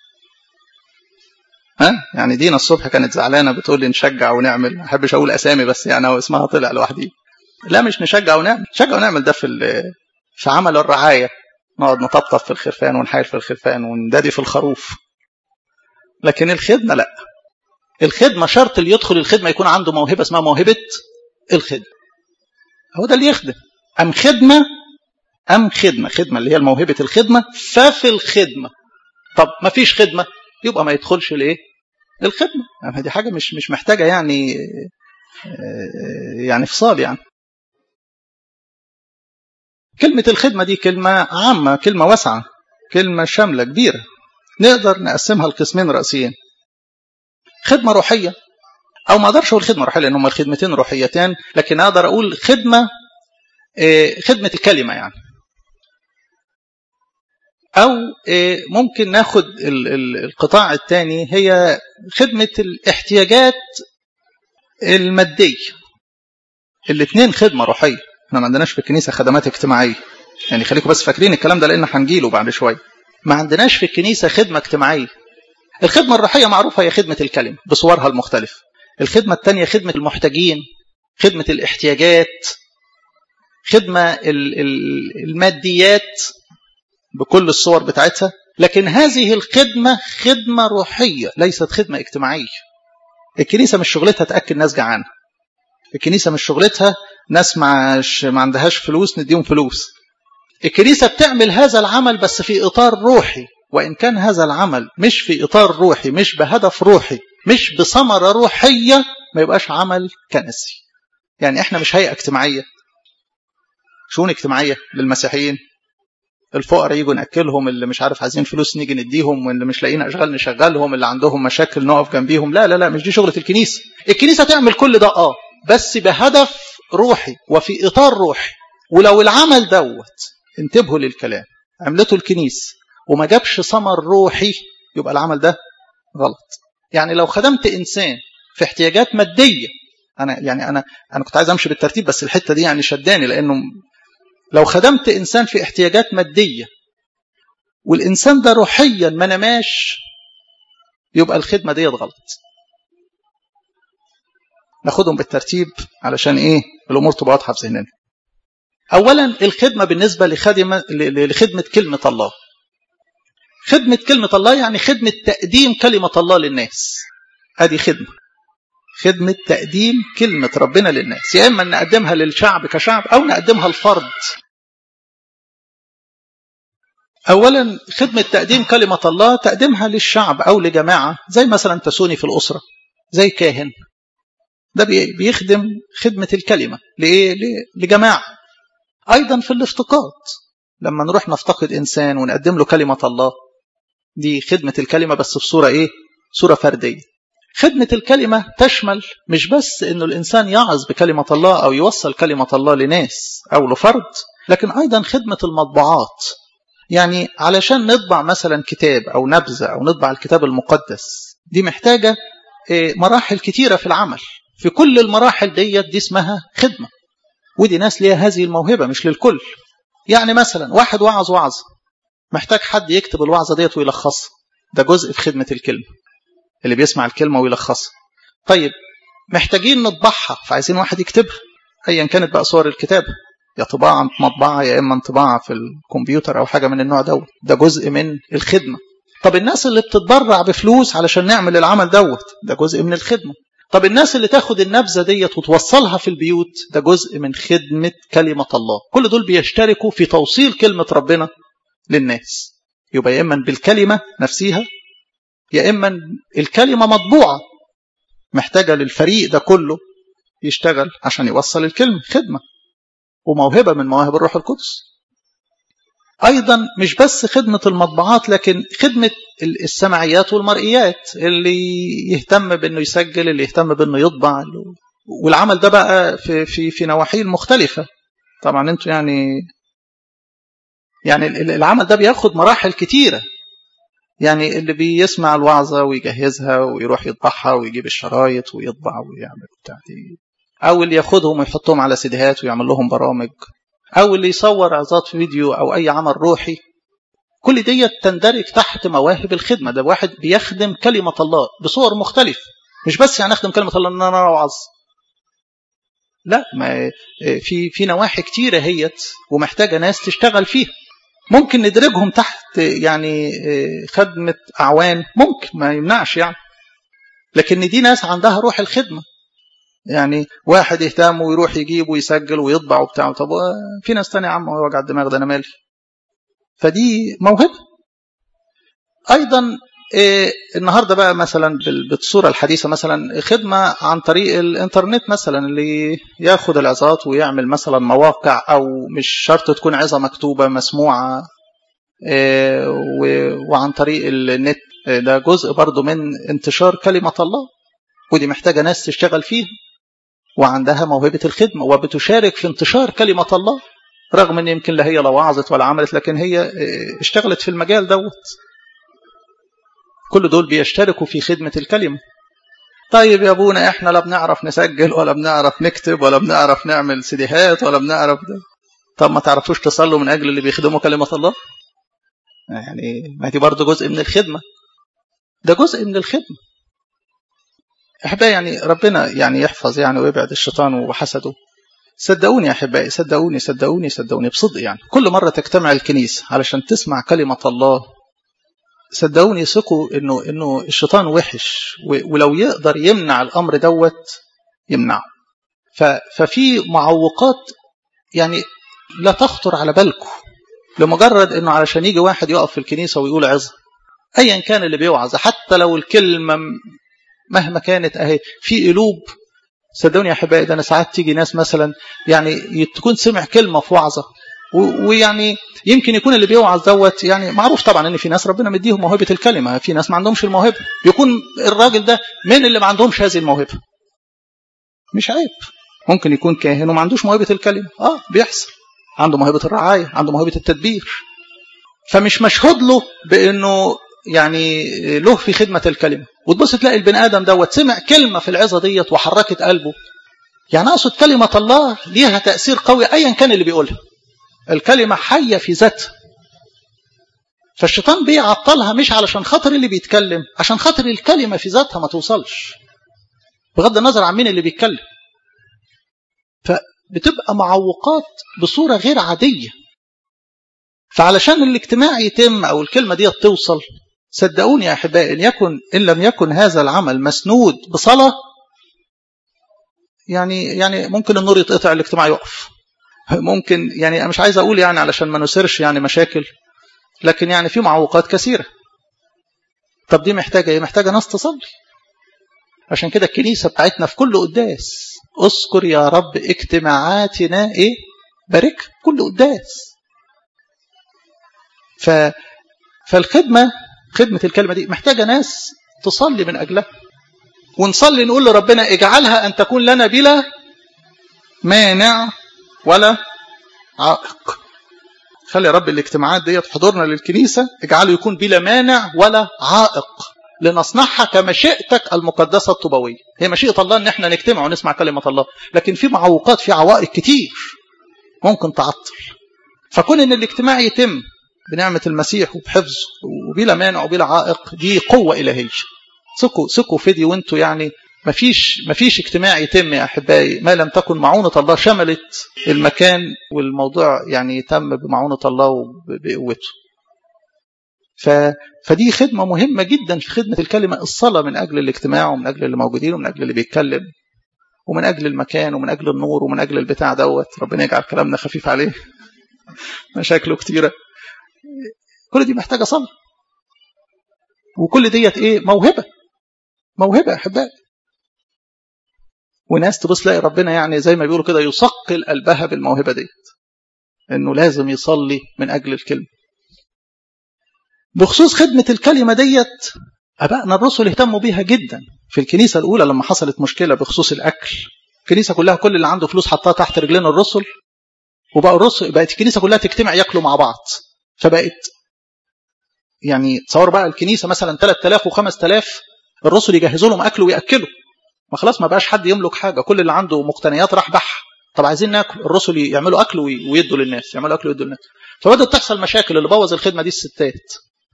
ها يعني دينا الصبح كانت زعلانة بتقول لي نشجع ونعمل ما أحبش أقول أسامي بس يعني هو اسمها طلع لوحدي لا مش نشجع ونعمل نشجع ونعمل ده في في عمل الرعاية نقعد نطبطب في الخرفان ونحايل في الخرفان وندادي في الخروف لكن الخدمة لأ الخدمة شرط اللي يدخل الخدمة يكون عنده موهبة اسمها موهبة الخدمة هو ده اللي يخدم أم خدمة أم خدمة خدمة اللي هي موهبة الخدمة ففي الخدمة طب ما فيش خدمة يبقى ما يدخلش الايه الخدمة يعني دي حاجة مش مش محتاجة يعني يعني فصال يعني كلمة الخدمة دي كلمة عامة كلمة واسعة كلمة شاملة كبيرة نقدر نقسمها لقسمين رئيسيين خدمة روحية أو ما أقدرش أقول خدمة روحية لأن هما الخدمتين روحيتان لكن أقدر أقول خدمة خدمة الكلمة يعني أو ممكن ناخد القطاع الثاني هي خدمة الاحتياجات المادية الاثنين خدمة روحية احنا ما عندناش في الكنيسة خدمات اجتماعية يعني خليكم بس فاكرين الكلام ده لأن هنجيله بعد شوية ما عندناش في الكنيسة خدمة اجتماعية الخدمة الروحية معروفة هي خدمة الكلمة بصورها المختلفة الخدمة الثانية خدمة المحتاجين خدمة الاحتياجات خدمة الماديات بكل الصور بتاعتها لكن هذه الخدمة خدمة روحية ليست خدمة اجتماعية الكنيسة مش شغلتها تأكل ناس جعانة الكنيسة مش شغلتها ناس معش ما عندهاش فلوس نديهم فلوس الكنيسة بتعمل هذا العمل بس في إطار روحي وإن كان هذا العمل مش في إطار روحي مش بهدف روحي مش بثمرة روحية ما يبقاش عمل كنسي يعني احنا مش هيئة اجتماعية شؤون اجتماعية للمسيحيين الفقراء يجوا ناكلهم اللي مش عارف عايزين فلوس نيجي نديهم واللي مش لاقيين اشغال نشغلهم اللي عندهم مشاكل نقف جنبيهم لا لا لا مش دي شغله الكنيسه الكنيسه تعمل كل ده اه بس بهدف روحي وفي اطار روحي ولو العمل دوت انتبهوا للكلام عملته الكنيسه وما جابش ثمر روحي يبقى العمل ده غلط يعني لو خدمت انسان في احتياجات ماديه انا يعني انا انا كنت عايز امشي بالترتيب بس الحته دي يعني شداني لانه لو خدمت انسان في احتياجات ماديه والانسان ده روحيا ما نماش يبقى الخدمه ديت غلط ناخدهم بالترتيب علشان ايه الامور تبقى واضحه في ذهننا اولا الخدمه بالنسبه لخدمه لخدمه كلمه الله خدمه كلمه الله يعني خدمه تقديم كلمه الله للناس ادي خدمه خدمة تقديم كلمة ربنا للناس يا إما نقدمها للشعب كشعب أو نقدمها لفرد أولا خدمة تقديم كلمة الله تقدمها للشعب أو لجماعة زي مثلا تسوني في الأسرة زي كاهن ده بيخدم خدمة الكلمة لإيه؟ لجماعة أيضا في الافتقاد لما نروح نفتقد إنسان ونقدم له كلمة الله دي خدمة الكلمة بس بصورة إيه؟ صورة فردية خدمة الكلمة تشمل مش بس انه الانسان يعظ بكلمة الله او يوصل كلمة الله لناس او لفرد لكن ايضا خدمة المطبوعات يعني علشان نطبع مثلا كتاب او نبذة او نطبع الكتاب المقدس دي محتاجة مراحل كتيرة في العمل في كل المراحل ديت دي اسمها خدمة ودي ناس ليها هذه الموهبة مش للكل يعني مثلا واحد وعظ وعظ محتاج حد يكتب الوعظة ديت ويلخصها ده جزء في خدمة الكلمة اللي بيسمع الكلمة ويلخصها طيب محتاجين نطبعها فعايزين واحد يكتبها ايا كانت بقى صور الكتابة يا طباعة مطبعة يا إما انطباعة في الكمبيوتر أو حاجة من النوع دوت ده جزء من الخدمة طب الناس اللي بتتبرع بفلوس علشان نعمل العمل دوت ده جزء من الخدمة طب الناس اللي تاخد النبذة ديت وتوصلها في البيوت ده جزء من خدمة كلمة الله كل دول بيشتركوا في توصيل كلمة ربنا للناس يبقى يا إما بالكلمة نفسها يا إما الكلمة مطبوعة محتاجة للفريق ده كله يشتغل عشان يوصل الكلمة خدمة وموهبة من مواهب الروح القدس أيضا مش بس خدمة المطبوعات لكن خدمة السمعيات والمرئيات اللي يهتم بأنه يسجل اللي يهتم بأنه يطبع والعمل ده بقى في في في نواحي مختلفة طبعا انتوا يعني يعني العمل ده بياخد مراحل كتيرة يعني اللي بيسمع الوعظة ويجهزها ويروح يطبعها ويجيب الشرايط ويطبع ويعمل بتاع دي أو اللي ياخدهم ويحطهم على سيديهات ويعمل لهم برامج أو اللي يصور عظات فيديو أو أي عمل روحي كل دي تندرج تحت مواهب الخدمة ده واحد بيخدم كلمة الله بصور مختلفة مش بس يعني أخدم كلمة الله إن أنا أوعظ لا ما في في نواحي كتيرة هيت ومحتاجة ناس تشتغل فيها ممكن ندرجهم تحت يعني خدمة أعوان ممكن ما يمنعش يعني لكن دي ناس عندها روح الخدمة يعني واحد يهتم ويروح يجيب ويسجل ويطبع وبتاع طب في ناس تانية يا عم وجع الدماغ ده انا مالي فدي موهبة ايضا إيه النهارده بقى مثلا بالصوره الحديثه مثلا خدمه عن طريق الانترنت مثلا اللي ياخد العظات ويعمل مثلا مواقع او مش شرط تكون عظه مكتوبه مسموعه إيه وعن طريق النت ده جزء برضو من انتشار كلمه الله ودي محتاجه ناس تشتغل فيها وعندها موهبة الخدمة وبتشارك في انتشار كلمة الله رغم ان يمكن لا هي لا وعظت ولا عملت لكن هي اشتغلت في المجال دوت كل دول بيشتركوا في خدمة الكلمة طيب يا ابونا احنا لا بنعرف نسجل ولا بنعرف نكتب ولا بنعرف نعمل سيديهات ولا بنعرف ده طب ما تعرفوش تصلوا من اجل اللي بيخدموا كلمة الله يعني ما دي برضه جزء من الخدمة ده جزء من الخدمة احبائي يعني ربنا يعني يحفظ يعني ويبعد الشيطان وحسده صدقوني يا احبائي صدقوني صدقوني صدقوني بصدق يعني كل مره تجتمع الكنيسه علشان تسمع كلمه الله صدقوني ثقوا انه انه الشيطان وحش ولو يقدر يمنع الامر دوت يمنعه ففي معوقات يعني لا تخطر على بالكم لمجرد انه علشان يجي واحد يقف في الكنيسه ويقول عظه ايا كان اللي بيوعظ حتى لو الكلمه مهما كانت اهي في قلوب صدقوني يا احبائي ده انا ساعات تيجي ناس مثلا يعني تكون سمع كلمه في وعظه ويعني يمكن يكون اللي بيوعظ دوت يعني معروف طبعا ان في ناس ربنا مديهم موهبه الكلمه في ناس ما عندهمش الموهبه يكون الراجل ده من اللي ما عندهمش هذه الموهبه مش عيب ممكن يكون كاهن وما عندوش موهبه الكلمه اه بيحصل عنده موهبه الرعايه عنده موهبه التدبير فمش مشهود له بانه يعني له في خدمه الكلمه وتبص تلاقي البني ادم دوت سمع كلمه في العظه ديت وحركت قلبه يعني اقصد كلمه الله ليها تاثير قوي ايا كان اللي بيقولها الكلمه حيه في ذاتها فالشيطان بيعطلها مش علشان خاطر اللي بيتكلم عشان خاطر الكلمه في ذاتها ما توصلش بغض النظر عن مين اللي بيتكلم فبتبقى معوقات بصوره غير عاديه فعلشان الاجتماع يتم او الكلمه دي توصل صدقوني يا احبائي ان يكن ان لم يكن هذا العمل مسنود بصلاه يعني يعني ممكن النور يتقطع الاجتماع يقف ممكن يعني انا مش عايز اقول يعني علشان ما نثيرش يعني مشاكل لكن يعني في معوقات كثيره طب دي محتاجه ايه محتاجه ناس تصلي عشان كده الكنيسه بتاعتنا في كل قداس اذكر يا رب اجتماعاتنا ايه بارك كل قداس ف فالخدمه خدمه الكلمه دي محتاجه ناس تصلي من اجلها ونصلي نقول لربنا اجعلها ان تكون لنا بلا مانع ولا عائق خلي يا رب الاجتماعات ديت حضورنا للكنيسه اجعله يكون بلا مانع ولا عائق لنصنعها كمشيئتك المقدسه الطوبويه هي مشيئه الله ان احنا نجتمع ونسمع كلمه الله لكن في معوقات في عوائق كتير ممكن تعطل فكون ان الاجتماع يتم بنعمه المسيح وبحفظه وبلا مانع وبلا عائق دي قوه الهيه ثقوا ثقوا في دي وانتوا يعني مفيش مفيش اجتماع يتم يا احبائي ما لم تكن معونه الله شملت المكان والموضوع يعني يتم بمعونه الله وبقوته. ف فدي خدمه مهمه جدا في خدمه الكلمه الصلاه من اجل الاجتماع ومن اجل اللي موجودين ومن اجل اللي بيتكلم ومن اجل المكان ومن اجل النور ومن اجل البتاع دوت ربنا يجعل كلامنا خفيف عليه مشاكله كتيره كل دي محتاجه صلاه وكل ديت ايه موهبه موهبه يا احبائي وناس تبص تلاقي ربنا يعني زي ما بيقولوا كده يثقل قلبها بالموهبه ديت انه لازم يصلي من اجل الكلمه بخصوص خدمه الكلمه ديت ابائنا الرسل اهتموا بيها جدا في الكنيسه الاولى لما حصلت مشكله بخصوص الاكل الكنيسه كلها كل اللي عنده فلوس حطها تحت رجلين الرسل وبقوا الرسل بقت الكنيسه كلها تجتمع ياكلوا مع بعض فبقت يعني تصور بقى الكنيسه مثلا 3000 و5000 الرسل يجهزوا لهم اكل وياكلوا ما خلاص ما بقاش حد يملك حاجه كل اللي عنده مقتنيات راح بح طب عايزين ناكل الرسل يعملوا اكل ويدوا للناس يعملوا اكل ويدوا للناس فبدات تحصل مشاكل اللي بوظ الخدمه دي الستات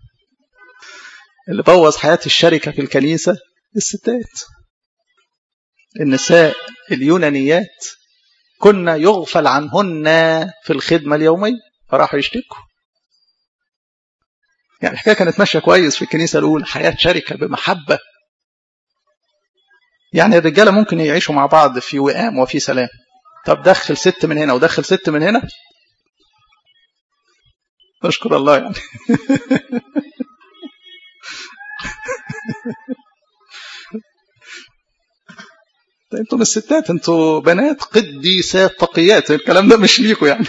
اللي بوظ حياه الشركه في الكنيسه الستات النساء اليونانيات كنا يغفل عنهن في الخدمه اليوميه فراحوا يشتكوا يعني الحكايه كانت ماشيه كويس في الكنيسه الاولى حياه شركه بمحبه يعني الرجاله ممكن يعيشوا مع بعض في وئام وفي سلام طب دخل ست من هنا ودخل ست من هنا نشكر الله يعني انتوا مش ستات انتوا بنات قديسات تقيات الكلام ده مش ليكوا يعني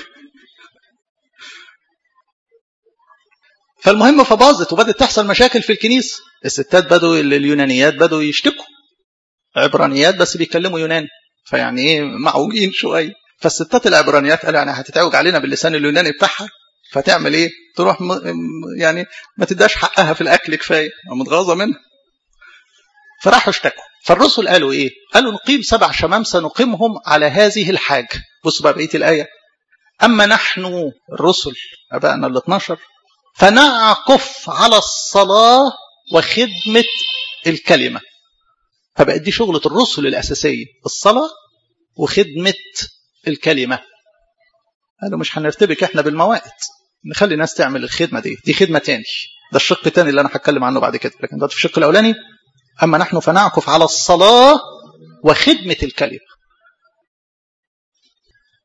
فالمهم فباظت وبدت تحصل مشاكل في الكنيسه الستات بدوا اليونانيات بدوا يشتكوا عبرانيات بس بيتكلموا يوناني فيعني ايه معوجين شويه فالستات العبرانيات قالوا يعني هتتعوج علينا باللسان اليوناني بتاعها فتعمل ايه تروح م... يعني ما تداش حقها في الاكل كفايه متغاظه منها فراحوا اشتكوا فالرسل قالوا ايه قالوا نقيم سبع شمامسه نقيمهم على هذه الحاجه بصوا بقى بقيه الايه اما نحن الرسل ابائنا ال 12 فنعكف على الصلاه وخدمه الكلمه فبقت دي شغلة الرسل الأساسية الصلاة وخدمة الكلمة قالوا مش هنرتبك احنا بالموائد نخلي الناس تعمل الخدمة دي دي خدمة تاني ده الشق التاني اللي أنا هتكلم عنه بعد كده لكن ده في الشق الأولاني أما نحن فنعكف على الصلاة وخدمة الكلمة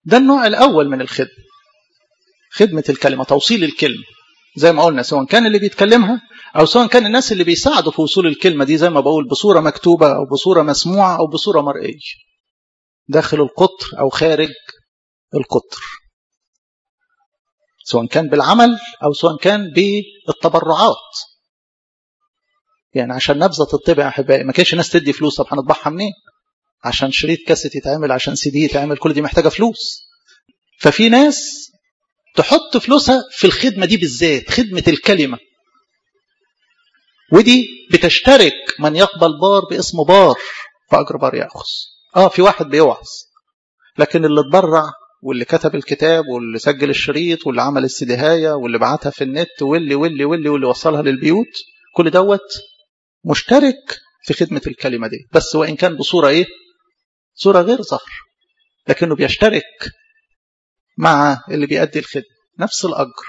ده النوع الأول من الخدمة خدمة الكلمة توصيل الكلمة زي ما قلنا سواء كان اللي بيتكلمها أو سواء كان الناس اللي بيساعدوا في وصول الكلمة دي زي ما بقول بصورة مكتوبة أو بصورة مسموعة أو بصورة مرئية داخل القطر أو خارج القطر سواء كان بالعمل أو سواء كان بالتبرعات يعني عشان نبذة تطبع أحبائي ما كانش ناس تدي فلوس طب هنطبعها منين؟ عشان شريط كاسيت يتعمل عشان سي دي يتعمل كل دي محتاجة فلوس ففي ناس تحط فلوسها في الخدمة دي بالذات خدمة الكلمة ودي بتشترك من يقبل بار باسم بار فأجر بار يأخذ اه في واحد بيوعظ لكن اللي اتبرع واللي كتب الكتاب واللي سجل الشريط واللي عمل السدهاية واللي بعتها في النت واللي واللي واللي واللي وصلها للبيوت كل دوت مشترك في خدمة الكلمة دي بس وإن كان بصورة إيه صورة غير ظهر لكنه بيشترك مع اللي بيأدي الخدمة نفس الأجر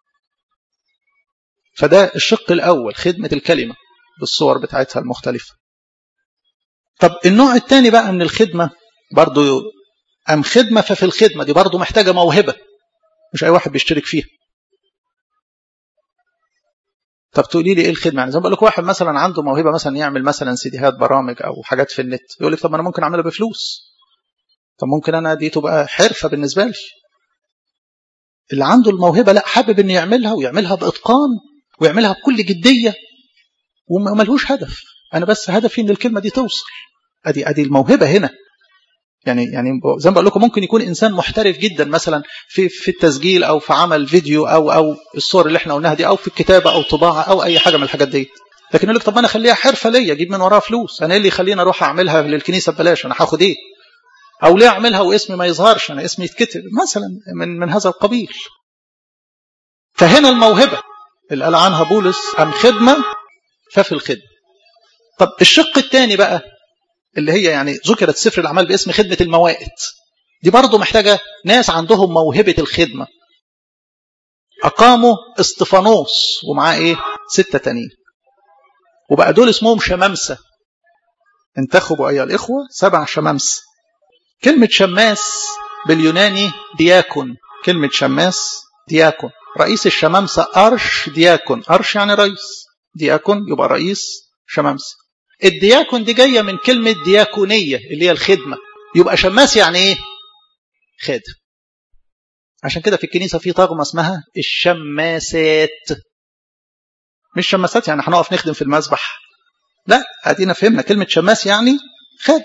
فده الشق الأول خدمة الكلمة بالصور بتاعتها المختلفة طب النوع الثاني بقى من الخدمة برضو أم خدمة ففي الخدمة دي برضو محتاجة موهبة مش أي واحد بيشترك فيها طب تقولي لي ايه الخدمه يعني زي ما بقول لك واحد مثلا عنده موهبه مثلا يعمل مثلا سيديهات برامج او حاجات في النت يقول لك طب انا ممكن اعملها بفلوس طب ممكن انا دي تبقى حرفه بالنسبه لي اللي عنده الموهبه لا حابب انه يعملها ويعملها باتقان ويعملها بكل جديه وملهوش هدف انا بس هدفي ان الكلمه دي توصل ادي ادي الموهبه هنا يعني يعني زي ما بقول لكم ممكن يكون انسان محترف جدا مثلا في في التسجيل او في عمل فيديو او او الصور اللي احنا قلناها دي او في الكتابه او طباعه او اي حاجه من الحاجات دي لكن يقول لك طب انا اخليها حرفه ليا اجيب من وراها فلوس انا ايه اللي يخليني اروح اعملها للكنيسه ببلاش انا هاخد ايه او ليه اعملها واسمي ما يظهرش انا اسمي يتكتب مثلا من من هذا القبيل فهنا الموهبه اللي قال عنها بولس ام خدمه ففي الخدمه طب الشق الثاني بقى اللي هي يعني ذكرت سفر الأعمال باسم خدمة الموائد دي برضه محتاجة ناس عندهم موهبة الخدمة أقاموا استفانوس ومعاه إيه ستة تانيين وبقى دول اسمهم شمامسة انتخبوا أيها الإخوة سبع شمامسة كلمة شماس باليوناني دياكون كلمة شماس دياكون رئيس الشمامسة أرش دياكون أرش يعني رئيس دياكون يبقى رئيس شمامسة الدياكون دي جاية من كلمة دياكونية اللي هي الخدمة يبقى شماس يعني ايه خادم عشان كده في الكنيسة في طغمة اسمها الشماسات مش شماسات يعني هنقف نخدم في المسبح لا ادينا فهمنا كلمة شماس يعني خادم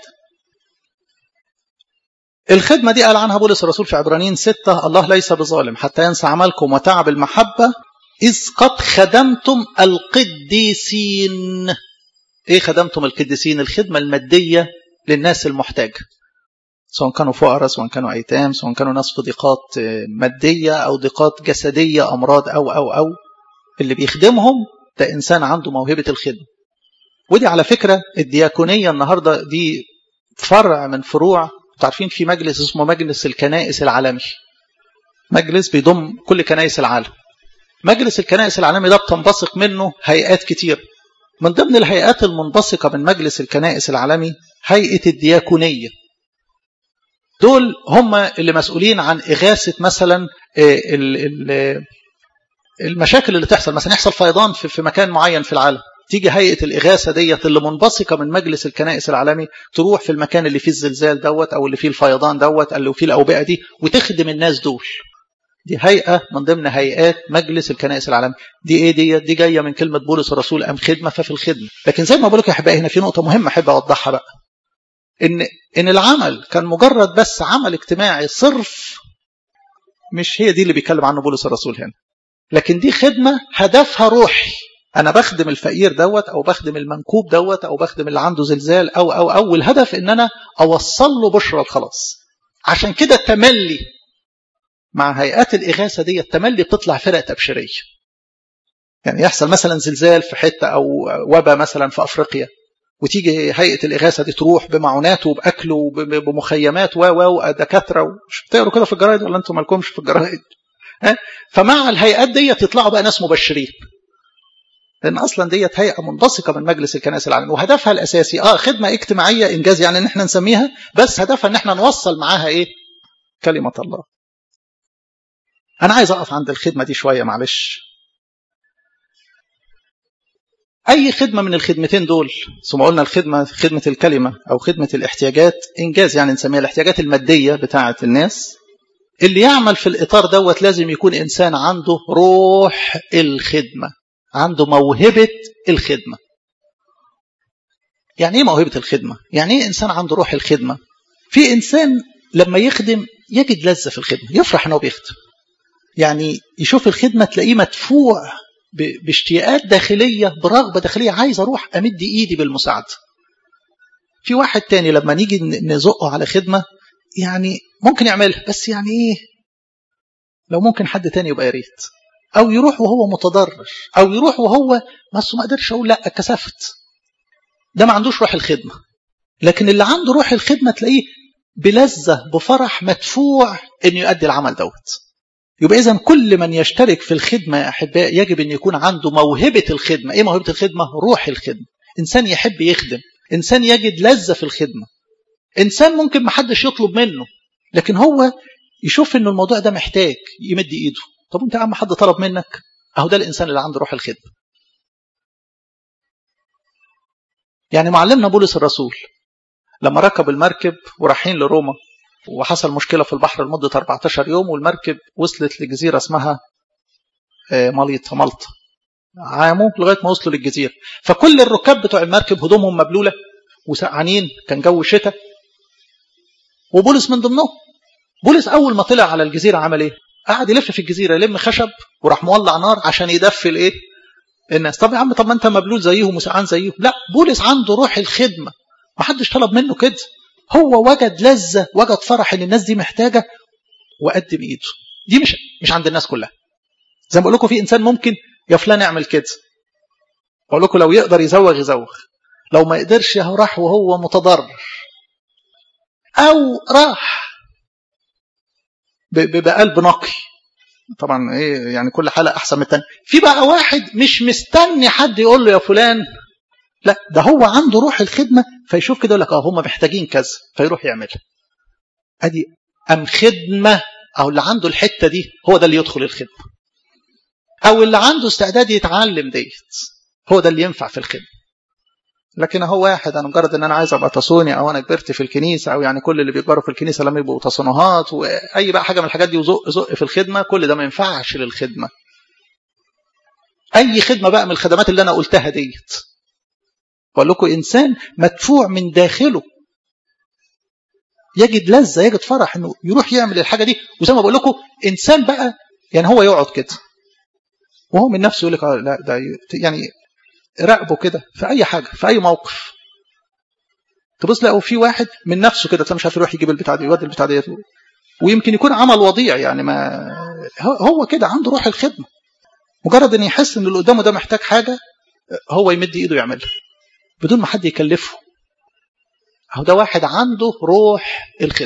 الخدمة دي قال عنها بولس الرسول في عبرانيين ستة الله ليس بظالم حتى ينسى عملكم وتعب المحبة إذ قد خدمتم القديسين ايه خدمتم القديسين الخدمه الماديه للناس المحتاجه سواء كانوا فقراء سواء كانوا ايتام سواء كانوا ناس في ضيقات ماديه او ضيقات جسديه امراض او او او اللي بيخدمهم ده انسان عنده موهبه الخدمه ودي على فكره الدياكونيه النهارده دي فرع من فروع عارفين في مجلس اسمه مجلس الكنائس العالمي مجلس بيضم كل كنائس العالم مجلس الكنائس العالمي ده بتنبثق منه هيئات كتير من ضمن الهيئات المنبثقة من مجلس الكنائس العالمي هيئة الدياكونية دول هم اللي مسؤولين عن إغاثة مثلا المشاكل اللي تحصل مثلا يحصل فيضان في مكان معين في العالم تيجي هيئة الإغاثة ديت اللي منبثقة من مجلس الكنائس العالمي تروح في المكان اللي فيه الزلزال دوت أو اللي فيه الفيضان دوت اللي فيه الأوبئة دي وتخدم الناس دول دي هيئة من ضمن هيئات مجلس الكنائس العالمي دي ايه دي دي جاية من كلمة بولس الرسول أم خدمة ففي الخدمة لكن زي ما بقول لك يا أحبائي هنا في نقطة مهمة أحب أوضحها بقى إن إن العمل كان مجرد بس عمل اجتماعي صرف مش هي دي اللي بيتكلم عنه بولس الرسول هنا لكن دي خدمة هدفها روحي أنا بخدم الفقير دوت أو بخدم المنكوب دوت أو بخدم اللي عنده زلزال أو أو أو الهدف إن أنا أوصل له بشرى الخلاص عشان كده التملي مع هيئات الإغاثة دي التملي بتطلع فرق تبشيرية يعني يحصل مثلا زلزال في حتة أو وبا مثلا في أفريقيا وتيجي هيئة الإغاثة دي تروح بمعونات وبأكل وبمخيمات و و دكاترة مش بتقروا كده في الجرايد ولا أنتم مالكمش في الجرايد ها فمع الهيئات دي يطلعوا بقى ناس مبشرين لأن أصلا ديت هيئة منبثقة من مجلس الكنائس العالمي وهدفها الأساسي آه خدمة اجتماعية إنجاز يعني إن إحنا نسميها بس هدفها إن إحنا نوصل معاها إيه كلمة الله أنا عايز أقف عند الخدمة دي شوية معلش أي خدمة من الخدمتين دول ثم قلنا الخدمة خدمة الكلمة أو خدمة الاحتياجات إنجاز يعني نسميها الاحتياجات المادية بتاعة الناس اللي يعمل في الإطار دوت لازم يكون إنسان عنده روح الخدمة عنده موهبة الخدمة يعني إيه موهبة الخدمة؟ يعني إيه إنسان عنده روح الخدمة؟ في إنسان لما يخدم يجد لذة في الخدمة يفرح أنه بيخدم يعني يشوف الخدمة تلاقيه مدفوع باشتياقات داخلية برغبة داخلية عايز أروح أمد إيدي بالمساعدة في واحد تاني لما نيجي نزقه على خدمة يعني ممكن يعملها بس يعني إيه لو ممكن حد تاني يبقى يريت أو يروح وهو متضرر أو يروح وهو بس ما قدرش أقول لا كسفت ده ما عندوش روح الخدمة لكن اللي عنده روح الخدمة تلاقيه بلذة بفرح مدفوع انه يؤدي العمل دوت يبقى اذا كل من يشترك في الخدمة يا أحباء يجب أن يكون عنده موهبة الخدمة إيه موهبة الخدمة؟ روح الخدمة إنسان يحب يخدم إنسان يجد لذة في الخدمة إنسان ممكن محدش يطلب منه لكن هو يشوف أنه الموضوع ده محتاج يمد إيده طب أنت يا عم حد طلب منك أهو ده الإنسان اللي عنده روح الخدمة يعني معلمنا بولس الرسول لما ركب المركب ورايحين لروما وحصل مشكلة في البحر لمدة 14 يوم والمركب وصلت لجزيرة اسمها ماليطا مالطا عاموا لغاية ما وصلوا للجزيرة فكل الركاب بتوع المركب هدومهم مبلولة وسقعانين كان جو شتاء وبولس من ضمنهم بولس أول ما طلع على الجزيرة عمل إيه؟ قعد يلف في الجزيرة يلم خشب وراح مولع نار عشان يدفي الإيه؟ الناس طب يا عم طب ما أنت مبلول زيهم وسقعان زيهم لا بولس عنده روح الخدمة ما حدش طلب منه كده هو وجد لذة وجد فرح ان الناس دي محتاجة وقدم ايده دي مش مش عند الناس كلها زي ما بقول لكم في انسان ممكن يا فلان يعمل كده بقول لكم لو يقدر يزوغ يزوغ لو ما يقدرش يهو راح وهو متضرر او راح بقلب نقي طبعا ايه يعني كل حاله احسن من الثانيه في بقى واحد مش مستني حد يقول له يا فلان لا ده هو عنده روح الخدمة فيشوف كده يقول لك اه هم محتاجين كذا فيروح يعملها ادي ام خدمة او اللي عنده الحتة دي هو ده اللي يدخل الخدمة او اللي عنده استعداد يتعلم ديت هو ده اللي ينفع في الخدمة لكن هو واحد انا مجرد ان انا عايز ابقى تصوني او انا كبرت في الكنيسه او يعني كل اللي بيكبروا في الكنيسه لما يبقوا تصنيهات واي بقى حاجه من الحاجات دي وزق زق في الخدمه كل ده ما ينفعش للخدمه اي خدمه بقى من الخدمات اللي انا قلتها ديت بقول لكم إنسان مدفوع من داخله يجد لذة يجد فرح إنه يروح يعمل الحاجة دي وزي ما بقول لكم إنسان بقى يعني هو يقعد كده وهو من نفسه يقول لك لا ده يعني راقبه كده في أي حاجة في أي موقف تبص لقوا في واحد من نفسه كده مش عارف يروح يجيب البتاع دي يودي البتاع دي ويمكن يكون عمل وضيع يعني ما هو كده عنده روح الخدمة مجرد ان يحس ان اللي قدامه ده محتاج حاجة هو يمد ايده يعملها بدون ما حد يكلفه اهو ده واحد عنده روح الخدمة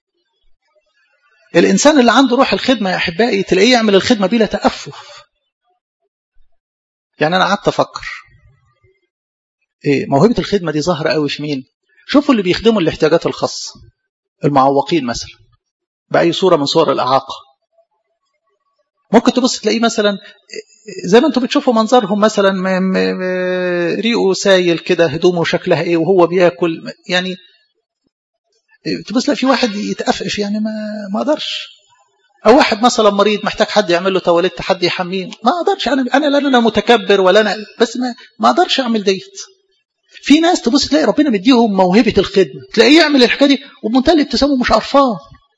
الإنسان اللي عنده روح الخدمة يا أحبائي تلاقيه يعمل الخدمة بلا تأفف يعني أنا قعدت أفكر إيه موهبة الخدمة دي ظاهرة قوي في مين شوفوا اللي بيخدموا الاحتياجات الخاصة المعوقين مثلا بأي صورة من صور الإعاقة ممكن تبص تلاقيه مثلا زي ما انتم بتشوفوا منظرهم مثلا ريقه سايل كده هدومه شكلها ايه وهو بياكل يعني تبص تلاقي في واحد يتقفش يعني ما ما اقدرش او واحد مثلا مريض محتاج حد يعمل له تواليت حد يحميه ما اقدرش انا انا لا انا متكبر ولا انا بس ما ما اقدرش اعمل ديت في ناس تبص تلاقي ربنا مديهم موهبه الخدمه تلاقيه يعمل الحكايه دي وبمنتهى الابتسامه مش قرفان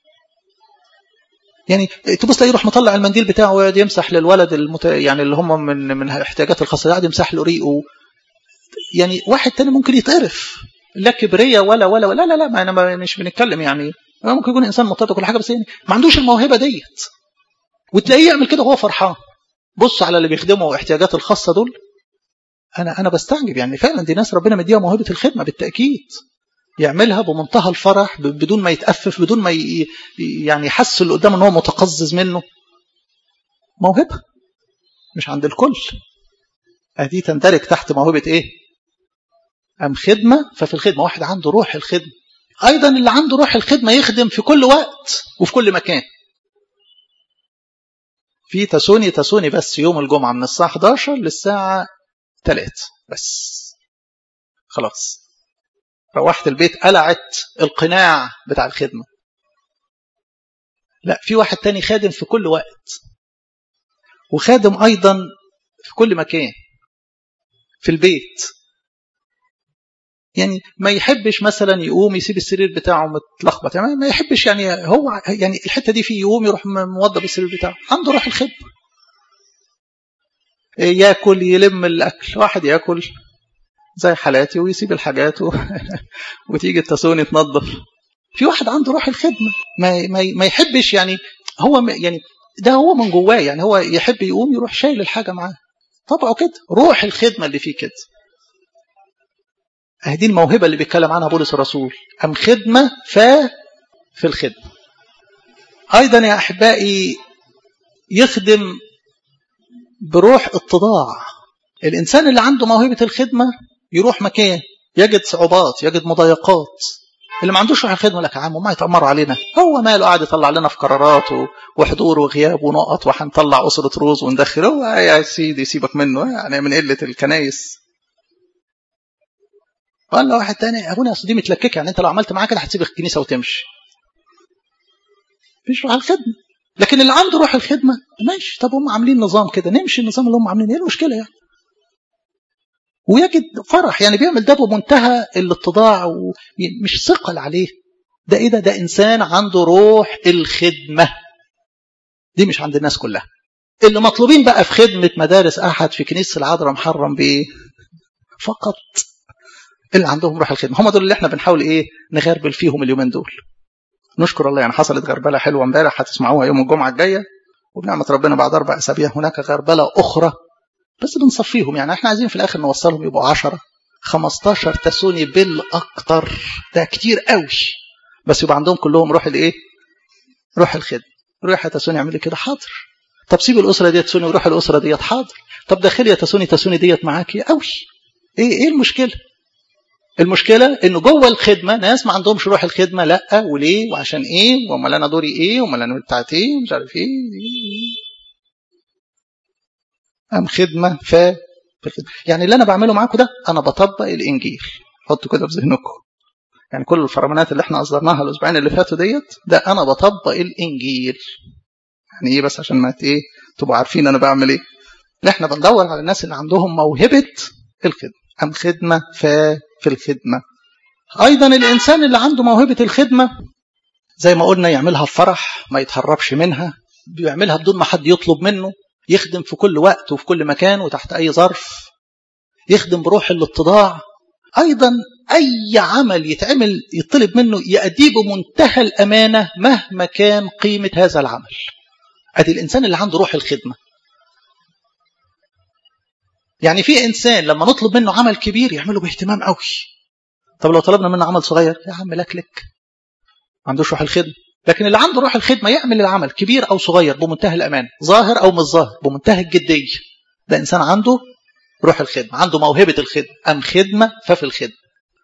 يعني تبص تلاقيه يروح مطلع المنديل بتاعه ويقعد يمسح للولد المت... يعني اللي هم من من الاحتياجات الخاصه يقعد يمسح له ريقه يعني واحد تاني ممكن يتقرف لا كبريه ولا ولا ولا لا لا ما انا مش بنتكلم يعني ممكن يكون انسان متطابق كل حاجه بس يعني ما عندوش الموهبه ديت وتلاقيه يعمل كده وهو فرحان بص على اللي بيخدموا احتياجات الخاصه دول انا انا بستعجب يعني فعلا دي ناس ربنا مديها موهبه الخدمه بالتاكيد يعملها بمنتهى الفرح بدون ما يتأفف بدون ما ي... يعني يحس اللي قدامه ان هو متقزز منه موهبة مش عند الكل دي تندرج تحت موهبة ايه أم خدمة ففي الخدمة واحد عنده روح الخدمة ايضا اللي عنده روح الخدمه يخدم في كل وقت وفي كل مكان في تسوني تسوني بس يوم الجمعه من الساعه 11 للساعه 3 بس خلاص روحت البيت قلعت القناع بتاع الخدمه لا في واحد تاني خادم في كل وقت وخادم ايضا في كل مكان في البيت يعني ما يحبش مثلا يقوم يسيب السرير بتاعه متلخبط يعني ما يحبش يعني هو يعني الحته دي فيه يقوم يروح موضب السرير بتاعه عنده روح الخدمه ياكل يلم الاكل واحد ياكل زي حالاتي ويسيب الحاجات و... وتيجي التسوني تنظف في واحد عنده روح الخدمه ما ما, ما يحبش يعني هو يعني ده هو من جواه يعني هو يحب يقوم يروح شايل الحاجه معاه طبعه كده روح الخدمه اللي فيه كده دي الموهبة اللي بيتكلم عنها بولس الرسول أم خدمة ف في الخدمة أيضا يا أحبائي يخدم بروح اتضاع الإنسان اللي عنده موهبة الخدمة يروح مكان يجد صعوبات يجد مضايقات اللي ما عندوش روح الخدمه لك يا عم ما يتأمروا علينا هو ماله قاعد يطلع لنا في قرارات وحضور وغياب ونقط وهنطلع أسرة روز وندخل هو يا سيدي سيبك منه يعني من قلة الكنايس ولا واحد تاني ابونا اصل دي متلككه يعني انت لو عملت معاه كده هتسيب الكنيسه وتمشي مفيش روح الخدمه لكن اللي عنده روح الخدمه ماشي طب هم عاملين نظام كده نمشي النظام اللي هم عاملين ايه المشكله يعني ويجد فرح يعني بيعمل ده بمنتهى الاتضاع ومش ثقل عليه ده ايه ده ده انسان عنده روح الخدمه دي مش عند الناس كلها اللي مطلوبين بقى في خدمه مدارس احد في كنيسه العذراء محرم بايه فقط اللي عندهم روح الخدمه هم دول اللي احنا بنحاول ايه نغربل فيهم اليومين دول نشكر الله يعني حصلت غربله حلوه امبارح هتسمعوها يوم الجمعه الجايه وبنعمه ربنا بعد اربع اسابيع هناك غربله اخرى بس بنصفيهم يعني احنا عايزين في الاخر نوصلهم يبقوا 10 15 تسوني بالاكتر ده كتير قوي بس يبقى عندهم كلهم روح الايه روح الخدمه روح يا تسوني اعملي كده حاضر طب سيب الاسره ديت تسوني وروح الاسره ديت حاضر طب داخلي يا تسوني تسوني ديت معاكي قوي ايه ايه المشكله المشكلة انه جوه الخدمة ناس ما عندهمش روح الخدمة لا وليه وعشان ايه وامال انا دوري ايه وامال انا بتاعت ايه مش عارف ايه ام خدمة ف يعني اللي انا بعمله معاكم ده انا بطبق الانجيل حطوا كده في ذهنكم يعني كل الفرمانات اللي احنا اصدرناها الاسبوعين اللي فاتوا ديت ده انا بطبق الانجيل يعني ايه بس عشان ما ايه تبقوا عارفين انا بعمل ايه احنا بندور على الناس اللي عندهم موهبة الخدمة ام خدمة ف في الخدمة أيضا الإنسان اللي عنده موهبة الخدمة زي ما قلنا يعملها بفرح ما يتهربش منها بيعملها بدون ما حد يطلب منه يخدم في كل وقت وفي كل مكان وتحت أي ظرف يخدم بروح الاتضاع أيضا أي عمل يتعمل يطلب منه يأديه بمنتهى الأمانة مهما كان قيمة هذا العمل أدي الإنسان اللي عنده روح الخدمة يعني في انسان لما نطلب منه عمل كبير يعمله باهتمام قوي طب لو طلبنا منه عمل صغير يا عم لكلك ما عندوش روح الخدمه لكن اللي عنده روح الخدمه يعمل العمل كبير او صغير بمنتهى الامان ظاهر او مش ظاهر بمنتهى الجديه ده انسان عنده روح الخدمه عنده موهبه الخدمه ام خدمه ففي الخدمه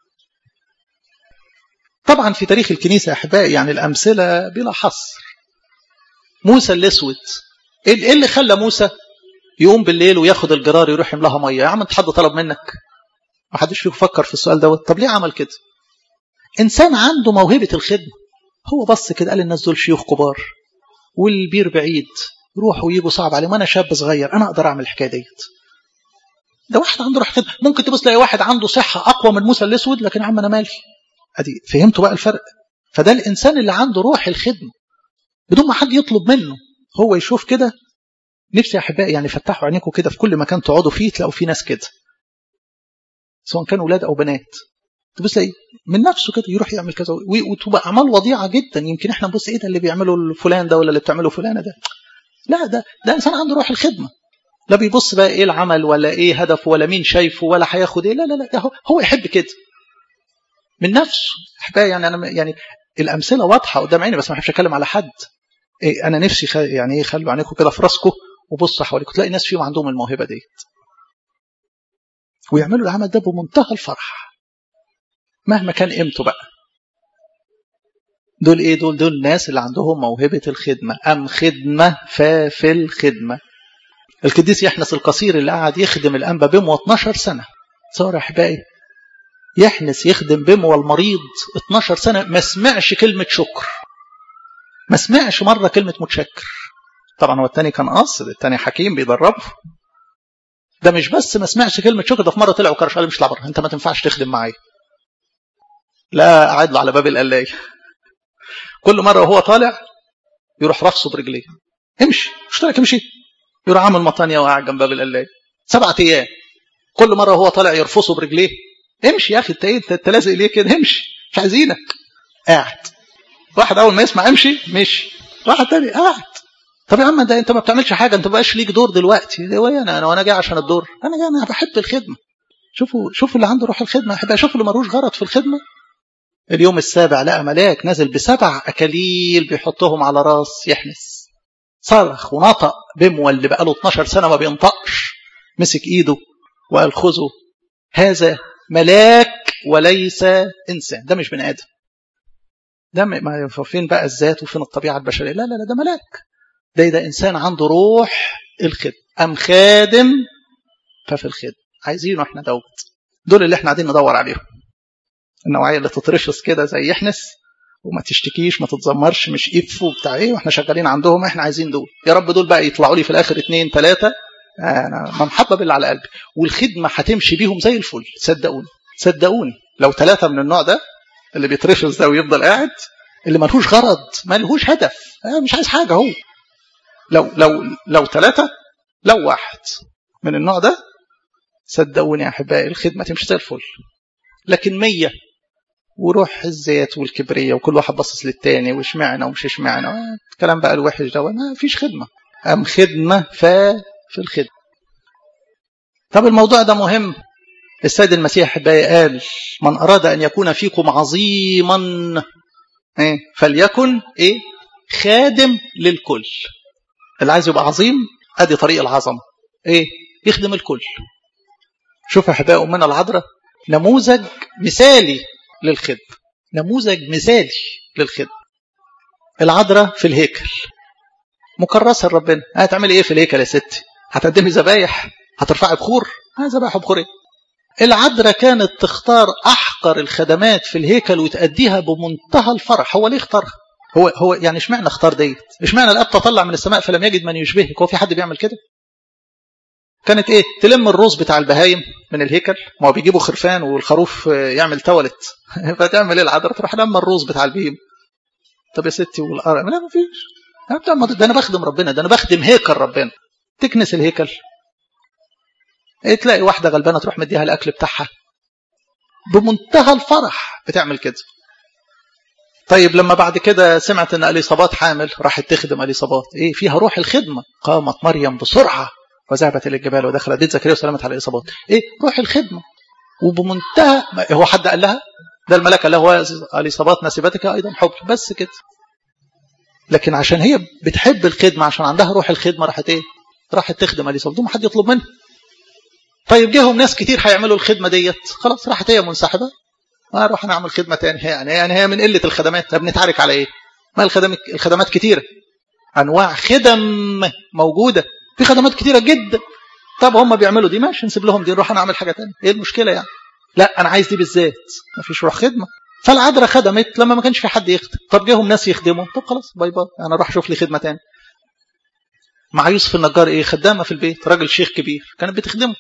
طبعا في تاريخ الكنيسه يا احبائي يعني الامثله بلا حصر موسى الاسود ايه اللي خلى موسى يقوم بالليل وياخد الجرار يروح يملاها ميه يا عم انت حد طلب منك ما حدش فيكم فكر في السؤال دوت طب ليه عمل كده انسان عنده موهبه الخدمه هو بص كده قال الناس دول شيوخ كبار والبير بعيد روحوا ويجوا صعب عليهم انا شاب صغير انا اقدر اعمل الحكايه ديت ده واحد عنده روح خدمه ممكن تبص تلاقي واحد عنده صحه اقوى من موسى الاسود لكن يا عم انا مالي ادي فهمتوا بقى الفرق فده الانسان اللي عنده روح الخدمه بدون ما حد يطلب منه هو يشوف كده نفسي يا احبائي يعني فتحوا عينيكم كده في كل مكان تقعدوا فيه تلاقوا فيه ناس كده سواء كانوا اولاد او بنات تبص ايه من نفسه كده يروح يعمل كذا وتبقى اعمال وضيعه جدا يمكن احنا نبص ايه ده اللي بيعمله فلان ده ولا اللي بتعمله فلانه ده لا ده ده انسان عنده روح الخدمه لا بيبص بقى ايه العمل ولا ايه هدفه ولا مين شايفه ولا هياخد ايه لا لا لا ده هو, هو يحب كده من نفسه احبائي يعني انا يعني الامثله واضحه قدام عيني بس ما بحبش اتكلم على حد إيه انا نفسي خ... يعني ايه خلوا عينيكم كده في راسكم وبص حواليكم تلاقي ناس فيهم عندهم الموهبه ديت ويعملوا العمل ده بمنتهى الفرح مهما كان قيمته بقى دول ايه دول دول الناس اللي عندهم موهبة الخدمة ام خدمة ففي الخدمة القديس يحنس القصير اللي قعد يخدم الانبا بموة 12 سنة صار احبائي يحنس يخدم بموة المريض 12 سنة ما سمعش كلمة شكر ما سمعش مرة كلمة متشكر طبعا هو التاني كان قاصد التاني حكيم بيدربه ده مش بس ما سمعش كلمة شكر ده في مرة طلع وكرش قال مش بره انت ما تنفعش تخدم معايا لا قاعد له على باب القلاية كل مرة وهو طالع يروح رفصه برجليه امشي مش طالع امشي يروح عامل مطانية وقاعد جنب باب القلاية سبعة ايام كل مرة وهو طالع يرفصه برجليه امشي يا اخي انت ايه انت لازق ليه كده امشي مش عايزينك قاعد واحد اول ما يسمع امشي مشي واحد تاني قاعد طب يا عم ده انت ما بتعملش حاجه انت ما بقاش ليك دور دلوقتي انا انا وانا جاي عشان الدور انا جاي انا بحب الخدمه شوفوا شوفوا اللي عنده روح الخدمه احب شوفوا اللي ملوش غرض في الخدمه اليوم السابع لقى ملاك نازل بسبع اكاليل بيحطهم على راس يحنس صرخ ونطق بموى اللي بقاله 12 سنه ما بينطقش مسك ايده وقال خذوا هذا ملاك وليس انسان ده مش بني ادم ده ما فين بقى الذات وفين الطبيعه البشريه لا لا لا ده ملاك ده ده انسان عنده روح الخدمه ام خادم ففي الخدمه عايزينه احنا دوت دول اللي احنا قاعدين ندور عليهم النوعيه اللي تترشص كده زي يحنس وما تشتكيش ما تتذمرش مش اف وبتاع ايه واحنا شغالين عندهم احنا عايزين دول يا رب دول بقى يطلعوا لي في الاخر اثنين ثلاثه انا ما محبب اللي على قلبي والخدمه هتمشي بيهم زي الفل صدقوني صدقوني لو ثلاثه من النوع ده اللي بيترشص ده ويفضل قاعد اللي ملهوش غرض ملهوش هدف مش عايز حاجه هو لو لو لو ثلاثه لو واحد من النوع ده صدقوني يا احبائي الخدمه تمشي زي الفل لكن مية وروح الذات والكبرية وكل واحد باصص للتاني واشمعنى ومش اشمعنى الكلام بقى الوحش ده ما فيش خدمة أم خدمة فا في الخدمة طب الموضوع ده مهم السيد المسيح أحبائي قال من أراد أن يكون فيكم عظيما إيه؟ فليكن إيه خادم للكل اللي عايز يبقى عظيم ادي طريق العظمه ايه يخدم الكل شوف يا احبائي امنا العذراء نموذج مثالي للخدمه نموذج مثالي للخدمه العذراء في الهيكل مكرسه لربنا هتعملي ايه في الهيكل يا ستي هتقدمي ذبايح هترفعي بخور ها ذبايح بخور ايه العذراء كانت تختار احقر الخدمات في الهيكل وتأديها بمنتهى الفرح هو ليه اختارها هو هو يعني اشمعنى اختار ديت اشمعنى الاب تطلع من السماء فلم يجد من يشبهك هو في حد بيعمل كده كانت ايه تلم الروز بتاع البهايم من الهيكل ما هو بيجيبوا خرفان والخروف يعمل تولت فتعمل ايه العذراء تروح لما الروز بتاع البهيم طب يا ستي والقرع لا ما فيش ده انا بخدم ربنا ده انا بخدم هيكل ربنا تكنس الهيكل ايه تلاقي واحده غلبانه تروح مديها الاكل بتاعها بمنتهى الفرح بتعمل كده طيب لما بعد كده سمعت ان اليصابات حامل راحت تخدم اليصابات ايه فيها روح الخدمه قامت مريم بسرعه وذهبت الى الجبال ودخلت بيت زكريا وسلمت على اليصابات ايه روح الخدمه وبمنتهى هو حد قال لها ده الملاك قال له اليصابات نسيبتك ايضا حب بس كده لكن عشان هي بتحب الخدمه عشان عندها روح الخدمه راحت ايه راحت تخدم اليصابات ما حد يطلب منها طيب جيهم ناس كتير هيعملوا الخدمه ديت خلاص راحت هي منسحبه اروح انا اعمل خدمه تاني يعني يعني هي من قله الخدمات طب نتعارك على ايه ما الخدمات الخدمات كتيره انواع خدم موجوده في خدمات كتيره جدا طب هم بيعملوا دي ماشي نسيب لهم دي نروح انا اعمل حاجه تانية ايه المشكله يعني لا انا عايز دي بالذات ما فيش روح خدمه فالعذراء خدمت لما ما كانش في حد يخدم طب جاهم ناس يخدموا طب خلاص باي باي انا اروح اشوف لي خدمه تاني مع يوسف النجار ايه خدامه في البيت راجل شيخ كبير كانت بتخدمه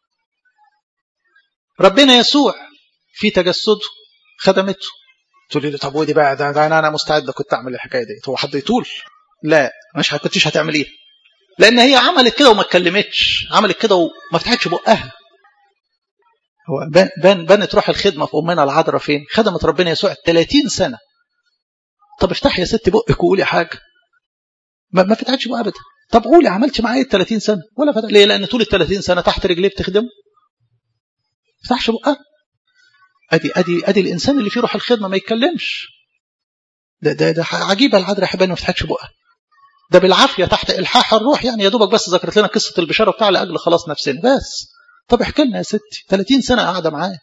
ربنا يسوع في تجسده خدمته تقول لي طب ودي بقى ده, ده انا انا مستعد كنت اعمل الحكايه دي هو حد يطول لا مش كنتش هتعمل ايه لان هي عملت كده وما اتكلمتش عملت كده وما فتحتش بقها هو بان بان بانت روح الخدمه في امنا العذراء فين خدمت ربنا يسوع 30 سنه طب افتحي يا ست بقك وقولي حاجه ما, ما فتحتش بقها ابدا طب قولي عملت معايا ال 30 سنه ولا فتح ليه لان طول ال 30 سنه تحت رجليه بتخدم ما فتحش بقها ادي ادي ادي الانسان اللي فيه روح الخدمه ما يتكلمش ده ده ده عجيبه العذراء حبايبي ما فتحتش بقها ده بالعافيه تحت الحاح الروح يعني يا دوبك بس ذكرت لنا قصه البشاره بتاع لاجل خلاص نفسنا بس طب احكي لنا يا ستي 30 سنه قاعده معاه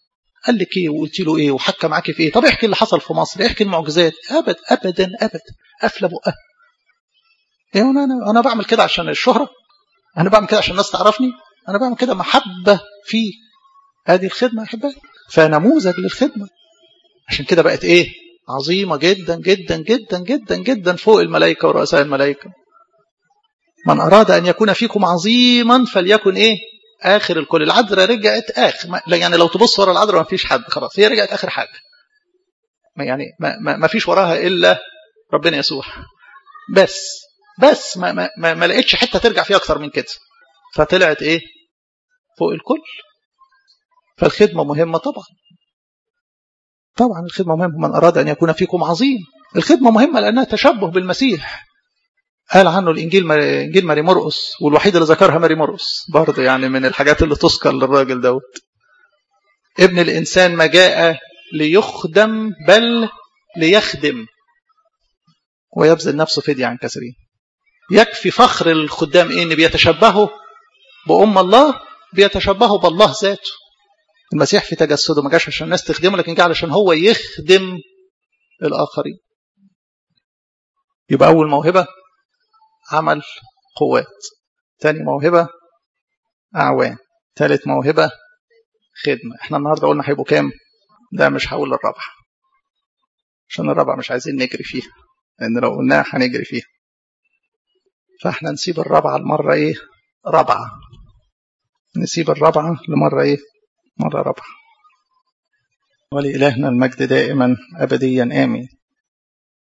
قال لك ايه وقلت له ايه وحكى معاكي في ايه طب احكي اللي حصل في مصر احكي المعجزات ابدا ابدا ابدا قافله بقها ايه انا انا انا بعمل كده عشان الشهره انا بعمل كده عشان الناس تعرفني انا بعمل كده محبه في هذه الخدمه يا احبائي فنموذج للخدمه عشان كده بقت ايه عظيمه جدا جدا جدا جدا جدا فوق الملائكه ورؤساء الملائكه من اراد ان يكون فيكم عظيما فليكن ايه اخر الكل العذراء رجعت اخر يعني لو تبص ورا العذراء ما فيش حد خلاص هي رجعت اخر حاجه يعني ما, ما, ما فيش وراها الا ربنا يسوع بس بس ما, ما, ما, ما لقيتش حته ترجع فيها اكتر من كده فطلعت ايه فوق الكل فالخدمه مهمه طبعا طبعا الخدمه مهمه من اراد ان يكون فيكم عظيم الخدمه مهمه لانها تشبه بالمسيح قال عنه الانجيل انجيل ماري مرقس والوحيد اللي ذكرها ماري مرقس برضه يعني من الحاجات اللي تذكر للراجل دوت ابن الانسان ما جاء ليخدم بل ليخدم ويبذل نفسه فدية عن كثيرين يكفي فخر الخدام ايه ان بيتشبهوا بأم الله بيتشبهوا بالله ذاته المسيح في تجسده ما جاش عشان الناس تخدمه لكن جه علشان هو يخدم الآخرين يبقى أول موهبة عمل قوات تاني موهبة أعوان ثالث موهبة خدمة احنا النهاردة قلنا هيبقوا كام ده مش هقول الرابعة عشان الرابعة مش عايزين نجري فيها لأن لو قلناها هنجري فيها فاحنا نسيب الرابعة المرة ايه رابعة نسيب الرابعة لمرة ايه مرة رابعة ولإلهنا المجد دائما أبديا آمين